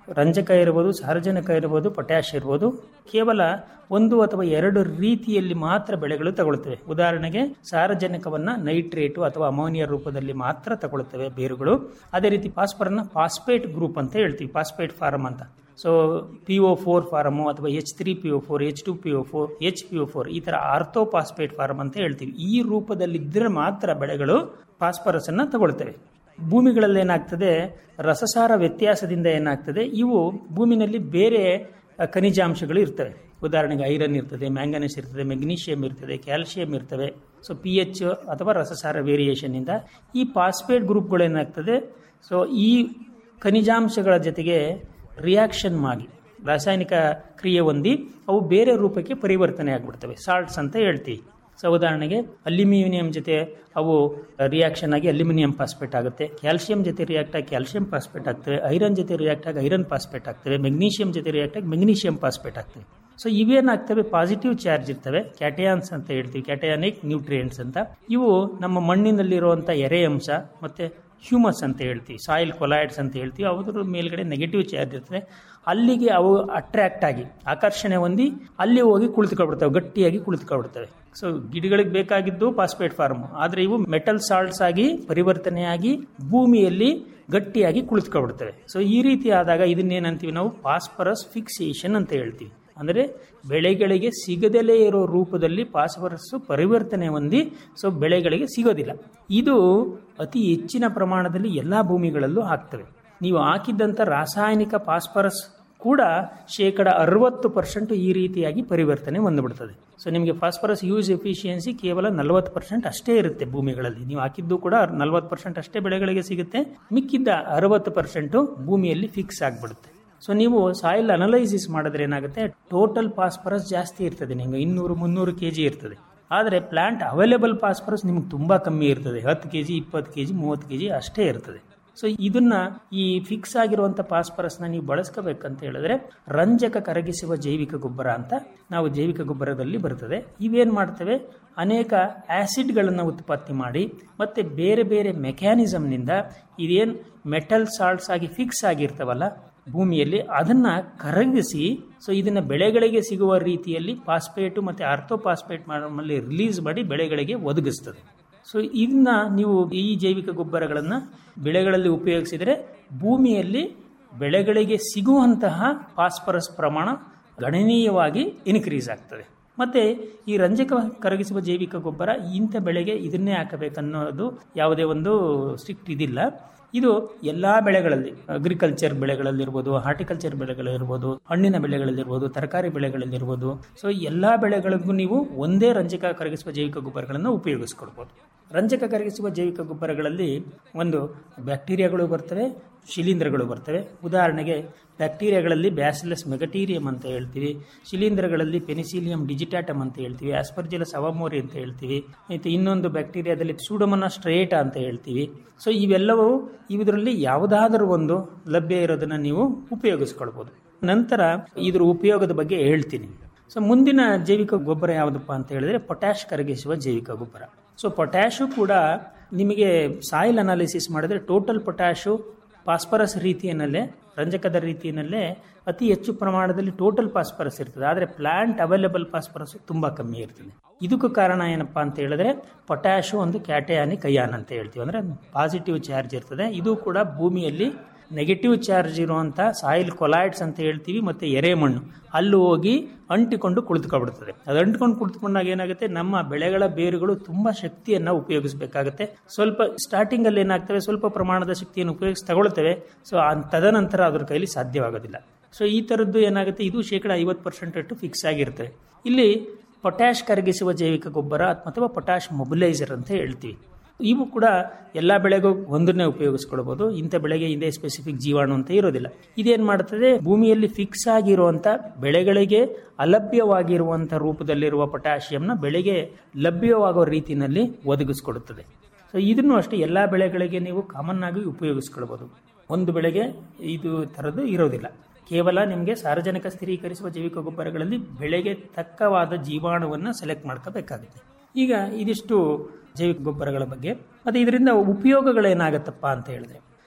Speaker 17: ರಂಜಕ ಇರ್ಬೋದು ಸಾರಜನಕ ಇರ್ಬೋದು ಪೊಟ್ಯಾಶ್ ಇರ್ಬೋದು ಕೇವಲ ಒಂದು ಅಥವಾ ಎರಡು ರೀತಿಯಲ್ಲಿ ಮಾತ್ರ ಬೆಳೆಗಳು ತಗೊಳ್ತವೆ ಉದಾಹರಣೆಗೆ ಸಾರಜನಕವನ್ನ ನೈಟ್ರೇಟು ಅಥವಾ ಅಮೋನಿಯಾ ರೂಪದಲ್ಲಿ ಮಾತ್ರ ತಗೊಳ್ತವೆ ಬೇರುಗಳು ಅದೇ ರೀತಿ ಫಾಸ್ಫರನ್ನ ಫಾಸ್ಫೇಟ್ ಗ್ರೂಪ್ ಅಂತ ಹೇಳ್ತೀವಿ ಫಾಸ್ಫೇಟ್ ಫಾರಮ್ ಅಂತ so P O four form ಅಥವಾ H three P O four H two P O four H P O four ಈ ಥರ ಆರ್ಥೋಪಾಸ್ಪೇಟ್ ಫಾರಮ್ ಅಂತ ಹೇಳ್ತೀವಿ ಈ ರೂಪದಲ್ಲಿದ್ದರೆ ಮಾತ್ರ ಬೆಳೆಗಳು ಫಾಸ್ಫರಸ್ ಅನ್ನ ತಗೊಳ್ತವೆ ಭೂಮಿಗಳಲ್ಲಿ ಏನಾಗ್ತದೆ ರಸಸಾರ ವ್ಯತ್ಯಾಸದಿಂದ ಏನಾಗ್ತದೆ ಇವು ಭೂಮಿನಲ್ಲಿ ಬೇರೆ ಅ, ಖನಿಜಾಂಶಗಳು ಇರ್ತವೆ ಉದಾಹರಣೆಗೆ ಐರನ್ ಇರ್ತದೆ ಮ್ಯಾಂಗನೀಸ್ ಇರ್ತದೆ ಮೆಗ್ನೀಷಿಯಂ ಇರ್ತದೆ ಕ್ಯಾಲ್ಸಿಯಂ ಇರ್ತವೆ ಸೊ ಪಿ ಎಚ್ ಅಥವಾ ರಸಸಾರ ವೇರಿಯೇಷನ್ ಇಂದ ಈ ಫಾಸ್ಫೇಟ್ ಗ್ರೂಪ್ಗಳು ಏನಾಗ್ತದೆ ಸೊ ಈ ಖನಿಜಾಂಶಗಳ ಜೊತೆಗೆ ರಿಯಾಕ್ಷನ್ ಮಾಡಿ ರಾಸಾಯನಿಕ ಕ್ರಿಯೆ ಹೊಂದಿ ಅವು ಬೇರೆ ರೂಪಕ್ಕೆ ಪರಿವರ್ತನೆ ಆಗಿಬಿಡ್ತವೆ ಸಾಲ್ಟ್ಸ್ ಅಂತ ಹೇಳ್ತೀವಿ ಸೊ ಉದಾಹರಣೆಗೆ ಅಲ್ಯೂಮಿನಿಯಂ ಜೊತೆ ಅವು ರಿಯಾಕ್ಷನ್ ಆಗಿ ಅಲ್ಯೂಮಿನಿಯಂ ಫಾಸ್ಫೇಟ್ ಆಗುತ್ತೆ ಕ್ಯಾಲ್ಸಿಯಂ ಜೊತೆ ರಿಯಾಕ್ಟ್ ಆಗಿ ಕ್ಯಾಲ್ಸಿಯಂ ಫಾಸ್ಫೇಟ್ ಆಗ್ತವೆ ಐರನ್ ಜೊತೆ ರಿಯಾಕ್ಟ್ ಆಗಿ ಐರನ್ ಫಾಸ್ಫೇಟ್ ಆಗ್ತವೆ ಮೆಗ್ನೀಷಿಯಂ ಜೊತೆ ರಿಯಾಕ್ಟ್ ಆಗಿ ಮೆಗ್ನೀಷಿಯಂ ಫಾಸ್ಫೇಟ್ ಆಗ್ತವೆ ಸೊ ಇವೇನಾಗ್ತವೆ ಪಾಸಿಟಿವ್ ಚಾರ್ಜ್ ಇರ್ತವೆ ಕ್ಯಾಟಯಾನ್ಸ್ ಅಂತ ಹೇಳ್ತೀವಿ ಕ್ಯಾಟಯಾನಿಕ್ ನ್ಯೂಟ್ರಿಯೆಂಟ್ಸ್ ಅಂತ ಇವು ನಮ್ಮ ಮಣ್ಣಿನಲ್ಲಿರುವಂಥ ಎರೆ ಅಂಶ ಮತ್ತೆ ಹ್ಯೂಮಸ್ ಅಂತ ಹೇಳ್ತೀವಿ ಸಾಯಿಲ್ ಕೊಲಾಯ್ಡ್ಸ್ ಅಂತ ಹೇಳ್ತೀವಿ ಅದ್ರ ಮೇಲ್ಗಡೆ ನೆಗೆಟಿವ್ ಚಾರ್ಜ್ ಇರ್ತದೆ ಅಲ್ಲಿಗೆ ಅವು ಅಟ್ರಾಕ್ಟ್ ಆಗಿ ಆಕರ್ಷಣೆ ಹೊಂದಿ ಅಲ್ಲಿ ಹೋಗಿ ಕುಳಿತುಕೊಳ್ಬಿಡ್ತವೆ ಗಟ್ಟಿಯಾಗಿ ಕುಳಿತುಕೊಳ್ಬಿಡ್ತವೆ ಸೊ ಗಿಡಗಳಿಗೆ ಬೇಕಾಗಿದ್ದು ಫಾಸ್ಫೇಟ್ ಫಾರ್ಮ್ ಆದರೆ ಇವು ಮೆಟಲ್ ಸಾಲ್ಟ್ಸ್ ಆಗಿ ಪರಿವರ್ತನೆಯಾಗಿ ಭೂಮಿಯಲ್ಲಿ ಗಟ್ಟಿಯಾಗಿ ಕುಳಿತುಕೊಳ್ಬಿಡ್ತವೆ ಸೊ ಈ ರೀತಿ ಆದಾಗ ಇದನ್ನೇನಂತೀವಿ ನಾವು ಫಾಸ್ಫರಸ್ ಫಿಕ್ಸೇಷನ್ ಅಂತ ಹೇಳ್ತೀವಿ ಅಂದರೆ ಬೆಳೆಗಳಿಗೆ ಸಿಗದಲೇ ಇರೋ ರೂಪದಲ್ಲಿ ಫಾಸ್ಫರಸ್ ಪರಿವರ್ತನೆ ಹೊಂದಿ ಸೊ ಬೆಳೆಗಳಿಗೆ ಸಿಗೋದಿಲ್ಲ ಇದು ಅತಿ ಹೆಚ್ಚಿನ ಪ್ರಮಾಣದಲ್ಲಿ ಎಲ್ಲ ಭೂಮಿಗಳಲ್ಲೂ ಆಗ್ತವೆ ನೀವು ಹಾಕಿದ್ದಂಥ ರಾಸಾಯನಿಕ ಫಾಸ್ಫರಸ್ ಕೂಡ ಶೇಕಡ ಅರವತ್ತು ಪರ್ಸೆಂಟ್ ಈ ರೀತಿಯಾಗಿ ಪರಿವರ್ತನೆ ಹೊಂದ್ಬಿಡ್ತದೆ ಸೊ ನಿಮಗೆ ಫಾಸ್ಫರಸ್ ಯೂಸ್ ಎಫಿಷಿಯನ್ಸಿ ಕೇವಲ ನಲವತ್ತು ಪರ್ಸೆಂಟ್ ಅಷ್ಟೇ ಇರುತ್ತೆ ಭೂಮಿಗಳಲ್ಲಿ ನೀವು ಹಾಕಿದ್ದು ಕೂಡ ನಲವತ್ತು ಪರ್ಸೆಂಟ್ ಅಷ್ಟೇ ಬೆಳೆಗಳಿಗೆ ಸಿಗುತ್ತೆ ಮಿಕ್ಕಿದ್ದ ಅರವತ್ತು ಪರ್ಸೆಂಟು ಭೂಮಿಯಲ್ಲಿ ಫಿಕ್ಸ್ ಆಗಿಬಿಡುತ್ತೆ ಸೊ ನೀವು ಸಾಯಿಲ್ ಅನಲೈಸಿಸ್ ಮಾಡಿದ್ರೆ ಏನಾಗುತ್ತೆ ಟೋಟಲ್ ಫಾಸ್ಫರಸ್ ಜಾಸ್ತಿ ಇರ್ತದೆ ನಿಮಗೆ ಇನ್ನೂರು ಮುನ್ನೂರು ಕೆ ಜಿ ಇರ್ತದೆ ಆದರೆ ಪ್ಲಾಂಟ್ ಅವೈಲೇಬಲ್ ಫಾಸ್ಫರಸ್ ನಿಮ್ಗೆ ತುಂಬ ಕಮ್ಮಿ ಇರ್ತದೆ ಹತ್ತು ಕೆ ಜಿ ಇಪ್ಪತ್ತು ಕೆ ಜಿ ಮೂವತ್ತು ಕೆ ಜಿ ಅಷ್ಟೇ ಇರ್ತದೆ ಸೊ ಇದನ್ನ ಈ ಫಿಕ್ಸ್ ಆಗಿರುವಂಥ ಫಾಸ್ಫರಸ್ನ ನೀವು ಬಳಸ್ಕೋಬೇಕಂತ ಹೇಳಿದ್ರೆ ರಂಜಕ ಕರಗಿಸುವ ಜೈವಿಕ ಗೊಬ್ಬರ ಅಂತ ನಾವು ಜೈವಿಕ ಗೊಬ್ಬರದಲ್ಲಿ ಬರ್ತದೆ ಇವೇನು ಮಾಡ್ತವೆ ಅನೇಕ ಆಸಿಡ್ಗಳನ್ನು ಉತ್ಪತ್ತಿ ಮಾಡಿ ಮತ್ತೆ ಬೇರೆ ಬೇರೆ ಮೆಕ್ಯಾನಿಸಮ್ನಿಂದ ಇದೇನು ಮೆಟಲ್ ಸಾಲ್ಟ್ಸ್ ಆಗಿ ಫಿಕ್ಸ್ ಆಗಿರ್ತವಲ್ಲ ಭೂಮಿಯಲ್ಲಿ ಅದನ್ನ ಕರಗಿಸಿ ಸೊ ಇದನ್ನ ಬೆಳೆಗಳಿಗೆ ಸಿಗುವ ರೀತಿಯಲ್ಲಿ ಫಾಸ್ಫೇಟು ಮತ್ತೆ ಆರ್ಥೋಫಾಸ್ಫೇಟ್ ಮಾಡಮಲ್ಲಿ ರಿಲೀಸ್ ಮಾಡಿ ಬೆಳೆಗಳಿಗೆ ಒದಗಿಸ್ತದೆ ಸೊ ಇದನ್ನ ನೀವು ಈ ಜೈವಿಕ ಗೊಬ್ಬರಗಳನ್ನ ಬೆಳೆಗಳಲ್ಲಿ ಉಪಯೋಗಿಸಿದರೆ ಭೂಮಿಯಲ್ಲಿ ಬೆಳೆಗಳಿಗೆ ಸಿಗುವಂತಹ ಫಾಸ್ಫರಸ್ ಪ್ರಮಾಣ ಗಣನೀಯವಾಗಿ ಇನ್ಕ್ರೀಸ್ ಆಗ್ತದೆ ಮತ್ತೆ ಈ ರಂಜಕ ಕರಗಿಸುವ ಜೈವಿಕ ಗೊಬ್ಬರ ಇಂಥ ಬೆಳೆಗೆ ಇದನ್ನೇ ಹಾಕಬೇಕನ್ನೋದು ಯಾವುದೇ ಒಂದು ಸ್ಟ್ರಿಕ್ಟ್ ಇದಿಲ್ಲ ಇದು ಎಲ್ಲಾ ಬೆಳೆಗಳಲ್ಲಿ ಅಗ್ರಿಕಲ್ಚರ್ ಬೆಳೆಗಳಲ್ಲಿರ್ಬೋದು ಹಾರ್ಟಿಕಲ್ಚರ್ ಬೆಳೆಗಳಿರ್ಬೋದು ಹಣ್ಣಿನ ಬೆಳೆಗಳಲ್ಲಿರ್ಬೋದು ತರಕಾರಿ ಬೆಳೆಗಳಲ್ಲಿರ್ಬೋದು ಸೊ ಎಲ್ಲಾ ಬೆಳೆಗಳಿಗೂ ನೀವು ಒಂದೇ ರಂಜಕ ಕರಗಿಸುವ ಜೈವಿಕ ಗೊಬ್ಬರಗಳನ್ನು ಉಪಯೋಗಿಸ್ಕೊಳ್ಬೋದು ರಂಜಕ ಕರಗಿಸುವ ಜೈವಿಕ ಗೊಬ್ಬರಗಳಲ್ಲಿ ಒಂದು ಬ್ಯಾಕ್ಟೀರಿಯಾಗಳು ಬರ್ತವೆ ಶಿಲೀಂಧ್ರಗಳು ಬರ್ತವೆ ಉದಾಹರಣೆಗೆ ಬ್ಯಾಕ್ಟೀರಿಯಾಗಳಲ್ಲಿ ಬ್ಯಾಸಿಲಸ್ ಮೆಗಟೀರಿಯಂ ಅಂತ ಹೇಳ್ತೀವಿ ಶಿಲೀಂಧ್ರಗಳಲ್ಲಿ ಪೆನಿಸಿಲಿಯಂ ಡಿಜಿಟಾಟಮ್ ಅಂತ ಹೇಳ್ತೀವಿ ಆಸ್ಪರ್ಜಿಲಸ್ ಅವಮೋರಿ ಅಂತ ಹೇಳ್ತೀವಿ ಮತ್ತು ಇನ್ನೊಂದು ಬ್ಯಾಕ್ಟೀರಿಯಾದಲ್ಲಿ ಸೂಡಮನ ಸ್ಟ್ರೇಟಾ ಅಂತ ಹೇಳ್ತೀವಿ ಸೊ ಇವೆಲ್ಲವೂ ಇದರಲ್ಲಿ ಯಾವುದಾದರೂ ಒಂದು ಲಭ್ಯ ಇರೋದನ್ನ ನೀವು ಉಪಯೋಗಿಸ್ಕೊಳ್ಬೋದು ನಂತರ ಇದ್ರ ಉಪಯೋಗದ ಬಗ್ಗೆ ಹೇಳ್ತೀನಿ ಸೊ ಮುಂದಿನ ಜೈವಿಕ ಗೊಬ್ಬರ ಯಾವುದಪ್ಪ ಅಂತ ಹೇಳಿದ್ರೆ ಪೊಟ್ಯಾಶ್ ಕರಗಿಸುವ ಜೈವಿಕ ಗೊಬ್ಬರ ಸೊ ಪೊಟ್ಯಾಶು ಕೂಡ ನಿಮಗೆ ಸಾಯಿಲ್ ಅನಾಲಿಸಿಸ್ ಮಾಡಿದ್ರೆ ಟೋಟಲ್ ಪೊಟ್ಯಾಶು ಫಾಸ್ಫರಸ್ ರೀತಿಯಲ್ಲೇ ರಂಜಕದ ರೀತಿಯಲ್ಲೇ ಅತಿ ಹೆಚ್ಚು ಪ್ರಮಾಣದಲ್ಲಿ ಟೋಟಲ್ ಫಾಸ್ಫರಸ್ ಇರ್ತದೆ ಆದರೆ ಪ್ಲಾಂಟ್ ಅವೈಲೇಬಲ್ ಫಾಸ್ಫರಸ್ ತುಂಬಾ ಕಮ್ಮಿ ಇರ್ತದೆ ಇದಕ್ಕೂ ಕಾರಣ ಏನಪ್ಪಾ ಅಂತ ಹೇಳಿದ್ರೆ ಪೊಟ್ಯಾಶು ಒಂದು ಕ್ಯಾಟಯಾನಿಕ್ ಅಯಾನ್ ಅಂತ ಹೇಳ್ತೀವಿ ಅಂದ್ರೆ ಪಾಸಿಟಿವ್ ಚಾರ್ಜ್ ಇರ್ತದೆ ಇದು ಕೂಡ ಭೂಮಿಯಲ್ಲಿ ನೆಗೆಟಿವ್ ಚಾರ್ಜ್ ಇರುವಂಥ ಸಾಯಿಲ್ ಕೊಲಾಯ್ಡ್ಸ್ ಅಂತ ಹೇಳ್ತೀವಿ ಮತ್ತೆ ಎರೆಮಣ್ಣು ಅಲ್ಲಿ ಹೋಗಿ ಅಂಟಿಕೊಂಡು ಕುಳಿತುಕೊಬಿಡ್ತದೆ ಅದು ಅಂಟಿಕೊಂಡು ಕುಳಿತುಕೊಂಡಾಗ ಏನಾಗುತ್ತೆ ನಮ್ಮ ಬೆಳೆಗಳ ಬೇರುಗಳು ತುಂಬಾ ಶಕ್ತಿಯನ್ನ ಉಪಯೋಗಿಸಬೇಕಾಗುತ್ತೆ ಸ್ವಲ್ಪ ಸ್ಟಾರ್ಟಿಂಗ್ ಅಲ್ಲಿ ಏನಾಗ್ತವೆ ಸ್ವಲ್ಪ ಪ್ರಮಾಣದ ಶಕ್ತಿಯನ್ನು ಉಪಯೋಗಿಸಿ ತಗೊಳ್ತೇವೆ ಸೊ ತದನಂತರ ಅದ್ರ ಕೈಲಿ ಸಾಧ್ಯವಾಗೋದಿಲ್ಲ ಸೊ ಈ ತರದ್ದು ಏನಾಗುತ್ತೆ ಇದು ಶೇಕಡ ಐವತ್ತು ಪರ್ಸೆಂಟ್ ಅಷ್ಟು ಫಿಕ್ಸ್ ಆಗಿರ್ತದೆ ಇಲ್ಲಿ ಪೊಟ್ಯಾಶ್ ಕರಗಿಸುವ ಜೈವಿಕ ಗೊಬ್ಬರ ಅಥವಾ ಪೊಟ್ಯಾಶ್ ಮೊಬಿಲೈಸರ್ ಅಂತ ಹೇಳ್ತೀವಿ ಇವು ಕೂಡ ಎಲ್ಲ ಬೆಳೆಗೂ ಒಂದನ್ನೇ ಉಪಯೋಗಿಸ್ಕೊಳ್ಬಹುದು ಇಂಥ ಬೆಳೆಗೆ ಇದೇ ಸ್ಪೆಸಿಫಿಕ್ ಜೀವಾಣು ಅಂತ ಇರೋದಿಲ್ಲ ಇದೇನ್ ಮಾಡ್ತದೆ ಭೂಮಿಯಲ್ಲಿ ಫಿಕ್ಸ್ ಆಗಿರುವಂತ ಬೆಳೆಗಳಿಗೆ ಅಲಭ್ಯವಾಗಿರುವಂತ ರೂಪದಲ್ಲಿರುವ ಪೊಟ್ಯಾಷಿಯಂನ ಬೆಳೆಗೆ ಲಭ್ಯವಾಗುವ ರೀತಿಯಲ್ಲಿ ಒದಗಿಸ್ಕೊಡುತ್ತದೆ ಸೊ ಇದನ್ನು ಅಷ್ಟೇ ಎಲ್ಲ ಬೆಳೆಗಳಿಗೆ ನೀವು ಕಾಮನ್ ಆಗಿ ಉಪಯೋಗಿಸ್ಕೊಳ್ಬಹುದು ಒಂದು ಬೆಳೆಗೆ ಇದು ಥರದ್ದು ಇರೋದಿಲ್ಲ ಕೇವಲ ನಿಮಗೆ ಸಾರ್ವಜನಿಕ ಸ್ಥಿರೀಕರಿಸುವ ಜೈವಿಕ ಗೊಬ್ಬರಗಳಲ್ಲಿ ಬೆಳೆಗೆ ತಕ್ಕವಾದ ಜೀವಾಣುವನ್ನು ಸೆಲೆಕ್ಟ್ ಮಾಡ್ಕೋಬೇಕಾಗುತ್ತೆ ಈಗ ಇದಿಷ್ಟು ಜೈವಿಕ ಗೊಬ್ಬರಗಳ ಬಗ್ಗೆ ಮತ್ತೆ ಇದರಿಂದ ಉಪಯೋಗಗಳೇನಾಗತ್ತಪ್ಪ ಅಂತ ಹೇಳಿದ್ರೆ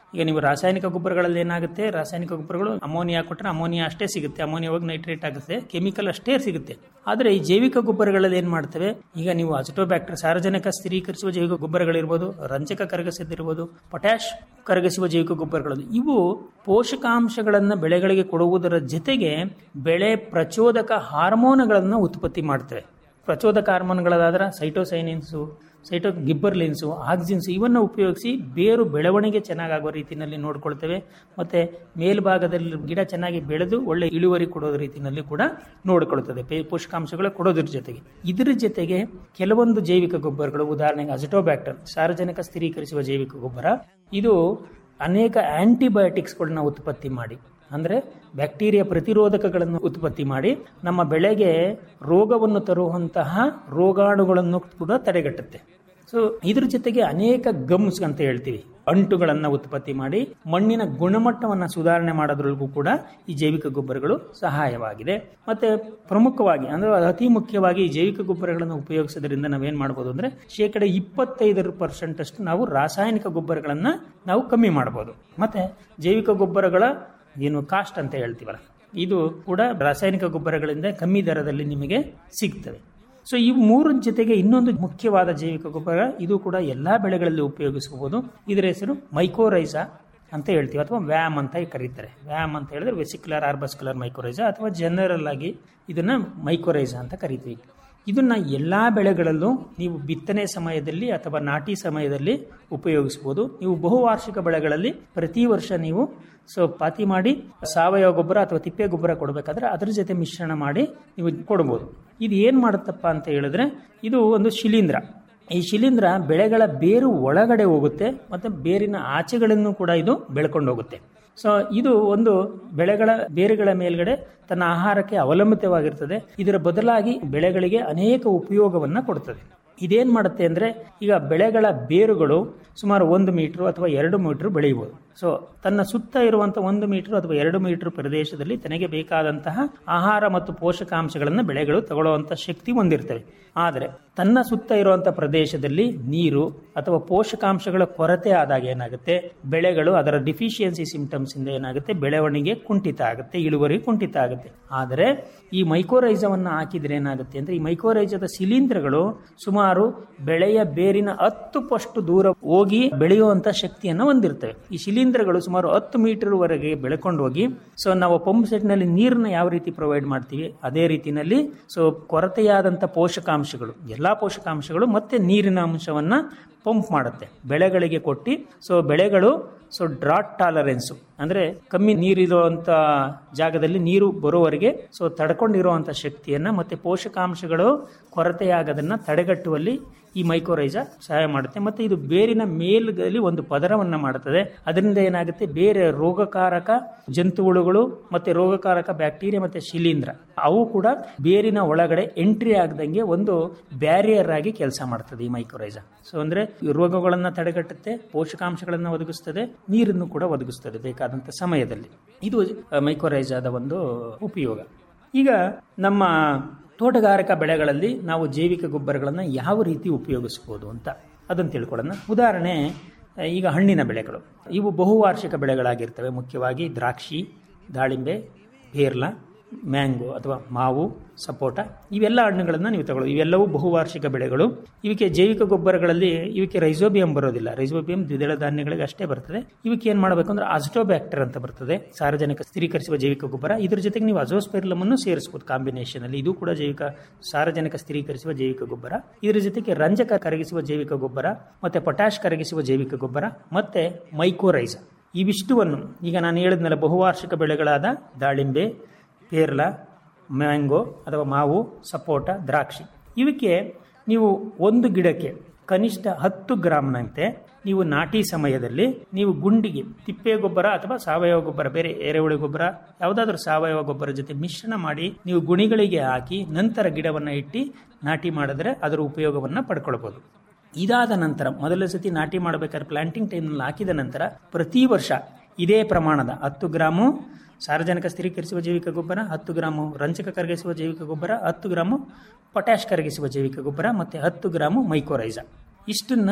Speaker 17: ಈಗ ನೀವು ರಾಸಾಯನಿಕ ಗೊಬ್ಬರಗಳಲ್ಲಿ ಏನಾಗುತ್ತೆ ರಾಸಾಯನಿಕ ಗೊಬ್ಬರಗಳು ಅಮೋನಿಯಾ ಕೊಟ್ಟರೆ ಅಮೋನಿಯಾ ಅಷ್ಟೇ ಸಿಗುತ್ತೆ ಅಮೋನಿಯಾ ಹೋಗಿ ನೈಟ್ರೇಟ್ ಆಗುತ್ತೆ ಕೆಮಿಕಲ್ ಅಷ್ಟೇ ಸಿಗುತ್ತೆ ಆದರೆ ಈ ಜೈವಿಕ ಗೊಬ್ಬರಗಳಲ್ಲಿ ಏನ್ ಮಾಡ್ತವೆ ಈಗ ನೀವು ಅಸಿಟೋಬ್ಯಾಕ್ಟರ್ ಸಾರಜನಕ ಸ್ಥಿರೀಕರಿಸುವ ಜೈವಿಕ ಗೊಬ್ಬರಗಳಿರ್ಬೋದು ರಂಜಕ ಕರಗಿಸದಿರ್ಬೋದು ಪೊಟ್ಯಾಶ್ ಕರಗಿಸುವ ಜೈವಿಕ ಗೊಬ್ಬರಗಳು ಇವು ಪೋಷಕಾಂಶಗಳನ್ನು ಬೆಳೆಗಳಿಗೆ ಕೊಡುವುದರ ಜೊತೆಗೆ ಬೆಳೆ ಪ್ರಚೋದಕ ಹಾರ್ಮೋನ್ಗಳನ್ನು ಉತ್ಪತ್ತಿ ಮಾಡ್ತವೆ ಪ್ರಚೋದಕ ಹಾರ್ಮೋನ್ಗಳಾದ್ರೆ ಸೈಟೋಸೈನಿನ್ಸು ಸೈಟೋ ಗಿಬ್ಬರ್ಲಿನ್ಸು ಆಕ್ಸಿನ್ಸ್ ಇವನ್ನು ಉಪಯೋಗಿಸಿ ಬೇರು ಬೆಳವಣಿಗೆ ಚೆನ್ನಾಗಾಗುವ ರೀತಿಯಲ್ಲಿ ನೋಡ್ಕೊಳ್ತೇವೆ ಮತ್ತೆ ಮೇಲ್ಭಾಗದಲ್ಲಿ ಗಿಡ ಚೆನ್ನಾಗಿ ಬೆಳೆದು ಒಳ್ಳೆ ಇಳುವರಿ ಕೊಡೋದ ರೀತಿಯಲ್ಲಿ ಕೂಡ ನೋಡಿಕೊಳ್ತದೆ ಪೇ- ಪೋಷಕಾಂಶಗಳು ಕೊಡೋದ್ರ ಜೊತೆಗೆ ಇದರ ಜೊತೆಗೆ ಕೆಲವೊಂದು ಜೈವಿಕ ಗೊಬ್ಬರಗಳು ಉದಾಹರಣೆಗೆ ಅಜಿಟೋಬ್ಯಾಕ್ಟರ್ ಸಾರ್ವಜನಿಕ ಸ್ಥಿರೀಕರಿಸುವ ಜೈವಿಕ ಗೊಬ್ಬರ ಇದು ಅನೇಕ ಆಂಟಿಬಯೋಟಿಕ್ಸ್ಗಳನ್ನ ಉತ್ಪತ್ತಿ ಮಾಡಿ ಅಂದರೆ ಬ್ಯಾಕ್ಟೀರಿಯಾ ಪ್ರತಿರೋಧಕಗಳನ್ನು ಉತ್ಪತ್ತಿ ಮಾಡಿ ನಮ್ಮ ಬೆಳೆಗೆ ರೋಗವನ್ನು ತರುವಂತಹ ರೋಗಾಣುಗಳನ್ನು ಕೂಡ ತಡೆಗಟ್ಟುತ್ತೆ ಸೊ ಇದ್ರ ಜೊತೆಗೆ ಅನೇಕ ಗಮ್ಸ್ ಅಂತ ಹೇಳ್ತೀವಿ ಅಂಟುಗಳನ್ನು ಉತ್ಪತ್ತಿ ಮಾಡಿ ಮಣ್ಣಿನ ಗುಣಮಟ್ಟವನ್ನು ಸುಧಾರಣೆ ಮಾಡೋದ್ರಲ್ಲಿಗೂ ಕೂಡ ಈ ಜೈವಿಕ ಗೊಬ್ಬರಗಳು ಸಹಾಯವಾಗಿದೆ ಮತ್ತೆ ಪ್ರಮುಖವಾಗಿ ಅಂದ್ರೆ ಅತಿ ಮುಖ್ಯವಾಗಿ ಈ ಜೈವಿಕ ಗೊಬ್ಬರಗಳನ್ನು ಉಪಯೋಗಿಸೋದ್ರಿಂದ ನಾವೇನ್ ಮಾಡ್ಬೋದು ಅಂದ್ರೆ ಶೇಕಡ ಇಪ್ಪತ್ತೈದರ ಪರ್ಸೆಂಟ್ ಅಷ್ಟು ನಾವು ರಾಸಾಯನಿಕ ಗೊಬ್ಬರಗಳನ್ನ ನಾವು ಕಮ್ಮಿ ಮಾಡ್ಬೋದು ಮತ್ತೆ ಜೈವಿಕ ಗೊಬ್ಬರಗಳ ಏನು ಕಾಸ್ಟ್ ಅಂತ ಹೇಳ್ತೀವಲ್ಲ ಇದು ಕೂಡ ರಾಸಾಯನಿಕ ಗೊಬ್ಬರಗಳಿಂದ ಕಮ್ಮಿ ದರದಲ್ಲಿ ನಿಮಗೆ ಸಿಗ್ತದೆ ಸೊ ಈ ಮೂರ ಜೊತೆಗೆ ಇನ್ನೊಂದು ಮುಖ್ಯವಾದ ಜೈವಿಕ ಗೊಬ್ಬರ ಇದು ಕೂಡ ಎಲ್ಲಾ ಬೆಳೆಗಳಲ್ಲಿ ಉಪಯೋಗಿಸಬಹುದು ಇದರ ಹೆಸರು ಮೈಕೋರೈಸಾ ಅಂತ ಹೇಳ್ತೀವಿ ಅಥವಾ ವ್ಯಾಮ್ ಅಂತ ಕರೀತಾರೆ ವ್ಯಾಮ್ ಅಂತ ಹೇಳಿದ್ರೆ ವೆಸಿಕ್ಯುಲರ್ ಆರ್ಬಸ್ಕ್ಯುಲರ್ ಮೈಕೋರೈಸಾ ಅಥವಾ ಜನರಲ್ ಆಗಿ ಇದನ್ನ ಮೈಕೋರೈಸಾ ಅಂತ ಕರಿತೀವಿ ಇದನ್ನ ಎಲ್ಲಾ ಬೆಳೆಗಳಲ್ಲೂ ನೀವು ಬಿತ್ತನೆ ಸಮಯದಲ್ಲಿ ಅಥವಾ ನಾಟಿ ಸಮಯದಲ್ಲಿ ಉಪಯೋಗಿಸಬಹುದು ನೀವು ಬಹುವಾರ್ಷಿಕ ಬೆಳೆಗಳಲ್ಲಿ ಪ್ರತಿ ವರ್ಷ ನೀವು ಸೊ ಪಾತಿ ಮಾಡಿ ಸಾವಯವ ಗೊಬ್ಬರ ಅಥವಾ ತಿಪ್ಪೆ ಗೊಬ್ಬರ ಕೊಡಬೇಕಾದ್ರೆ ಅದ್ರ ಜೊತೆ ಮಿಶ್ರಣ ಮಾಡಿ ನೀವು ಕೊಡ್ಬೋದು ಇದು ಏನ್ ಮಾಡುತ್ತಪ್ಪ ಅಂತ ಹೇಳಿದ್ರೆ ಇದು ಒಂದು ಶಿಲೀಂಧ್ರ ಈ ಶಿಲೀಂಧ್ರ ಬೆಳೆಗಳ ಬೇರು ಒಳಗಡೆ ಹೋಗುತ್ತೆ ಮತ್ತೆ ಬೇರಿನ ಆಚೆಗಳನ್ನು ಕೂಡ ಇದು ಬೆಳ್ಕೊಂಡು ಹೋಗುತ್ತೆ ಸೊ ಇದು ಒಂದು ಬೆಳೆಗಳ ಬೇರುಗಳ ಮೇಲ್ಗಡೆ ತನ್ನ ಆಹಾರಕ್ಕೆ ಅವಲಂಬಿತವಾಗಿರ್ತದೆ ಇದರ ಬದಲಾಗಿ ಬೆಳೆಗಳಿಗೆ ಅನೇಕ ಉಪಯೋಗವನ್ನ ಕೊಡ್ತದೆ ಇದೇನ್ ಮಾಡುತ್ತೆ ಅಂದ್ರೆ ಈಗ ಬೆಳೆಗಳ ಬೇರುಗಳು ಸುಮಾರು ಒಂದು ಮೀಟರ್ ಅಥವಾ ಎರಡು ಮೀಟರ್ ಬೆಳೆಯಬಹುದು ಸೊ ತನ್ನ ಸುತ್ತ ಇರುವಂತ ಒಂದು ಮೀಟರ್ ಅಥವಾ ಎರಡು ಮೀಟರ್ ಪ್ರದೇಶದಲ್ಲಿ ತನಗೆ ಬೇಕಾದಂತಹ ಆಹಾರ ಮತ್ತು ಪೋಷಕಾಂಶಗಳನ್ನು ಬೆಳೆಗಳು ತಗೊಳ್ಳುವಂತ ಶಕ್ತಿ ಹೊಂದಿರ್ತವೆ ಆದರೆ ತನ್ನ ಸುತ್ತ ಇರುವಂತ ಪ್ರದೇಶದಲ್ಲಿ ನೀರು ಅಥವಾ ಪೋಷಕಾಂಶಗಳ ಕೊರತೆ ಆದಾಗ ಏನಾಗುತ್ತೆ ಬೆಳೆಗಳು ಅದರ ಡಿಫಿಷಿಯನ್ಸಿ ಸಿಂಪ್ಟಮ್ಸ್ ಇಂದ ಏನಾಗುತ್ತೆ ಬೆಳವಣಿಗೆ ಕುಂಠಿತ ಆಗುತ್ತೆ ಇಳುವರಿ ಕುಂಠಿತ ಆಗುತ್ತೆ ಆದರೆ ಈ ಮೈಕೋರೈಸವನ್ನ ಹಾಕಿದ್ರೆ ಏನಾಗುತ್ತೆ ಅಂದ್ರೆ ಈ ಮೈಕೋರೈಸದ ಶಿಲೀಂಧ್ರಗಳು ಸುಮಾರು ಬೆಳೆಯ ಬೇರಿನ ಹತ್ತು ಪಷ್ಟು ದೂರ ಹೋಗಿ ಬೆಳೆಯುವಂತ ಶಕ್ತಿಯನ್ನು ಹೊಂದಿರ್ತವೆ ಈ ಶಿಲೀಂಧ್ರಗಳು ಸುಮಾರು ಹತ್ತು ಮೀಟರ್ ವರೆಗೆ ಬೆಳ್ಕೊಂಡು ಹೋಗಿ ಸೊ ನಾವು ಪಂಪ್ ಸೆಟ್ ನಲ್ಲಿ ನೀರನ್ನ ಯಾವ ರೀತಿ ಪ್ರೊವೈಡ್ ಮಾಡ್ತೀವಿ ಅದೇ ರೀತಿನಲ್ಲಿ ಸೊ ಕೊರತೆಯಾದಂತ ಪೋಷಕಾಂಶಗಳು ಎಲ್ಲಾ ಪೋಷಕಾಂಶಗಳು ಮತ್ತೆ ನೀರಿನ ಅಂಶವನ್ನ ಪಂಪ್ ಮಾಡುತ್ತೆ ಬೆಳೆಗಳಿಗೆ ಕೊಟ್ಟು ಸೊ ಬೆಳೆಗಳು ಸೊ ಡ್ರಾಟ್ ಟಾಲರೆನ್ಸ್ ಅಂದ್ರೆ ಕಮ್ಮಿ ನೀರಿರುವಂತ ಜಾಗದಲ್ಲಿ ನೀರು ಬರೋವರೆಗೆ ಸೊ ತಡ್ಕೊಂಡಿರುವಂತ ಶಕ್ತಿಯನ್ನ ಮತ್ತೆ ಪೋಷಕಾಂಶಗಳು ಕೊರತೆಯಾಗದನ್ನ ತಡೆಗಟ್ಟುವಲ್ಲಿ ಈ ಮೈಕೋರೈಜಾ ಸಹಾಯ ಮಾಡುತ್ತೆ ಮತ್ತೆ ಇದು ಬೇರಿನ ಮೇಲ್ಗಲ್ಲಿ ಒಂದು ಪದರವನ್ನ ಮಾಡುತ್ತದೆ ಅದರಿಂದ ಏನಾಗುತ್ತೆ ಬೇರೆ ರೋಗಕಾರಕ ಜಂತುಹುಳುಗಳು ಮತ್ತೆ ರೋಗಕಾರಕ ಬ್ಯಾಕ್ಟೀರಿಯಾ ಮತ್ತೆ ಶಿಲೀಂಧ್ರ ಅವು ಕೂಡ ಬೇರಿನ ಒಳಗಡೆ ಎಂಟ್ರಿ ಆಗದಂಗೆ ಒಂದು ಬ್ಯಾರಿಯರ್ ಆಗಿ ಕೆಲಸ ಮಾಡ್ತದೆ ಈ ಮೈಕೋರೈಜಾ ಸೊ ಅಂದ್ರೆ ಈ ರೋಗಗಳನ್ನ ತಡೆಗಟ್ಟುತ್ತೆ ಪೋಷಕಾಂಶಗಳನ್ನ ಒದಗಿಸ್ತದೆ ನೀರನ್ನು ಕೂಡ ಒದಗಿಸ್ತದೆ ಬೇಕಾದಂತ ಸಮಯದಲ್ಲಿ ಇದು ಮೈಕೋರೈಜಾದ ಒಂದು ಉಪಯೋಗ ಈಗ ನಮ್ಮ ತೋಟಗಾರಿಕಾ ಬೆಳೆಗಳಲ್ಲಿ ನಾವು ಜೈವಿಕ ಗೊಬ್ಬರಗಳನ್ನು ಯಾವ ರೀತಿ ಉಪಯೋಗಿಸಬಹುದು ಅಂತ ಅದನ್ನು ತಿಳ್ಕೊಳ್ಳೋಣ ಉದಾಹರಣೆ ಈಗ ಹಣ್ಣಿನ ಬೆಳೆಗಳು ಇವು ಬಹುವಾರ್ಷಿಕ ಬೆಳೆಗಳಾಗಿರ್ತವೆ ಮುಖ್ಯವಾಗಿ ದ್ರಾಕ್ಷಿ ದಾಳಿಂಬೆ ಪೇರ್ಲ ಮ್ಯಾಂಗೋ ಅಥವಾ ಮಾವು ಸಪೋಟ ಇವೆಲ್ಲ ಹಣ್ಣುಗಳನ್ನು ನೀವು ತಗೊಳ್ಳೋದು ಇವೆಲ್ಲವೂ ಬಹುವಾರ್ಷಿಕ ಬೆಳೆಗಳು ಇವಕ್ಕೆ ಜೈವಿಕ ಗೊಬ್ಬರಗಳಲ್ಲಿ ಇವಕ್ಕೆ ರೈಸೋಬಿಯಂ ಬರೋದಿಲ್ಲ ರೈಸೋಬಿಯಂ ದ್ವಿದಳ ಧಾನ್ಯಗಳಿಗೆ ಅಷ್ಟೇ ಬರ್ತದೆ ಇವಕ್ಕೆ ಏನ್ ಮಾಡಬೇಕು ಅಂದ್ರೆ ಅಜಿಟೋಬ್ಯಾಕ್ಟರ್ ಅಂತ ಬರ್ತದೆ ಸಾರ್ವಜನಿಕ ಸ್ಥಿರೀಕರಿಸುವ ಜೈವಿಕ ಗೊಬ್ಬರ ಇದ್ರ ಜೊತೆಗೆ ನೀವು ಅಜೋಸ್ಪೆರ್ಲಮ್ ಅನ್ನು ಸೇರಿಸಬಹುದು ಕಾಂಬಿನೇಷನ್ ಅಲ್ಲಿ ಇದು ಕೂಡ ಜೈವಿಕ ಸಾರ್ವಜನಿಕ ಸ್ಥಿರೀಕರಿಸುವ ಜೈವಿಕ ಗೊಬ್ಬರ ಇದರ ಜೊತೆಗೆ ರಂಜಕ ಕರಗಿಸುವ ಜೈವಿಕ ಗೊಬ್ಬರ ಮತ್ತೆ ಪೊಟ್ಯಾಶ್ ಕರಗಿಸುವ ಜೈವಿಕ ಗೊಬ್ಬರ ಮತ್ತೆ ಮೈಕೋರೈಸ ಇವಿಷ್ಟುವನ್ನು ಈಗ ನಾನು ಹೇಳಿದ್ನಲ್ಲ ಬಹುವಾರ್ಷಿಕ ಬೆಳೆಗಳಾದ ದಾಳಿಂಬೆ ಪೇರ್ಲ ಮ್ಯಾಂಗೋ ಅಥವಾ ಮಾವು ಸಪೋಟ ದ್ರಾಕ್ಷಿ ಇವಕ್ಕೆ ನೀವು ಒಂದು ಗಿಡಕ್ಕೆ ಕನಿಷ್ಠ ಹತ್ತು ಗ್ರಾಮ್ನಂತೆ ನೀವು ನಾಟಿ ಸಮಯದಲ್ಲಿ ನೀವು ಗುಂಡಿಗೆ ತಿಪ್ಪೆ ಗೊಬ್ಬರ ಅಥವಾ ಸಾವಯವ ಗೊಬ್ಬರ ಬೇರೆ ಎರೆಹುಳಿ ಗೊಬ್ಬರ ಯಾವುದಾದ್ರೂ ಸಾವಯವ ಗೊಬ್ಬರ ಜೊತೆ ಮಿಶ್ರಣ ಮಾಡಿ ನೀವು ಗುಣಿಗಳಿಗೆ ಹಾಕಿ ನಂತರ ಗಿಡವನ್ನು ಇಟ್ಟು ನಾಟಿ ಮಾಡಿದ್ರೆ ಅದರ ಉಪಯೋಗವನ್ನು ಪಡ್ಕೊಳ್ಬಹುದು ಇದಾದ ನಂತರ ಮೊದಲ ಸತಿ ನಾಟಿ ಮಾಡಬೇಕಾದ್ರೆ ಪ್ಲಾಂಟಿಂಗ್ ಟೈಮ್ನಲ್ಲಿ ಹಾಕಿದ ನಂತರ ಪ್ರತಿ ವರ್ಷ ಇದೇ ಪ್ರಮಾಣದ ಹತ್ತು ಗ್ರಾಮು ಸಾರ್ವಜನಿಕ ಸ್ಥಿರೀಕರಿಸುವ ಜೈವಿಕ ಗೊಬ್ಬರ ಹತ್ತು ಗ್ರಾಮು ರಂಜಕ ಕರಗಿಸುವ ಜೈವಿಕ ಗೊಬ್ಬರ ಹತ್ತು ಗ್ರಾಮು ಪೊಟ್ಯಾಶ್ ಕರಗಿಸುವ ಜೈವಿಕ ಗೊಬ್ಬರ ಮತ್ತೆ ಹತ್ತು ಗ್ರಾಮು ಮೈಕೋರೈಸಾ ಇಷ್ಟನ್ನ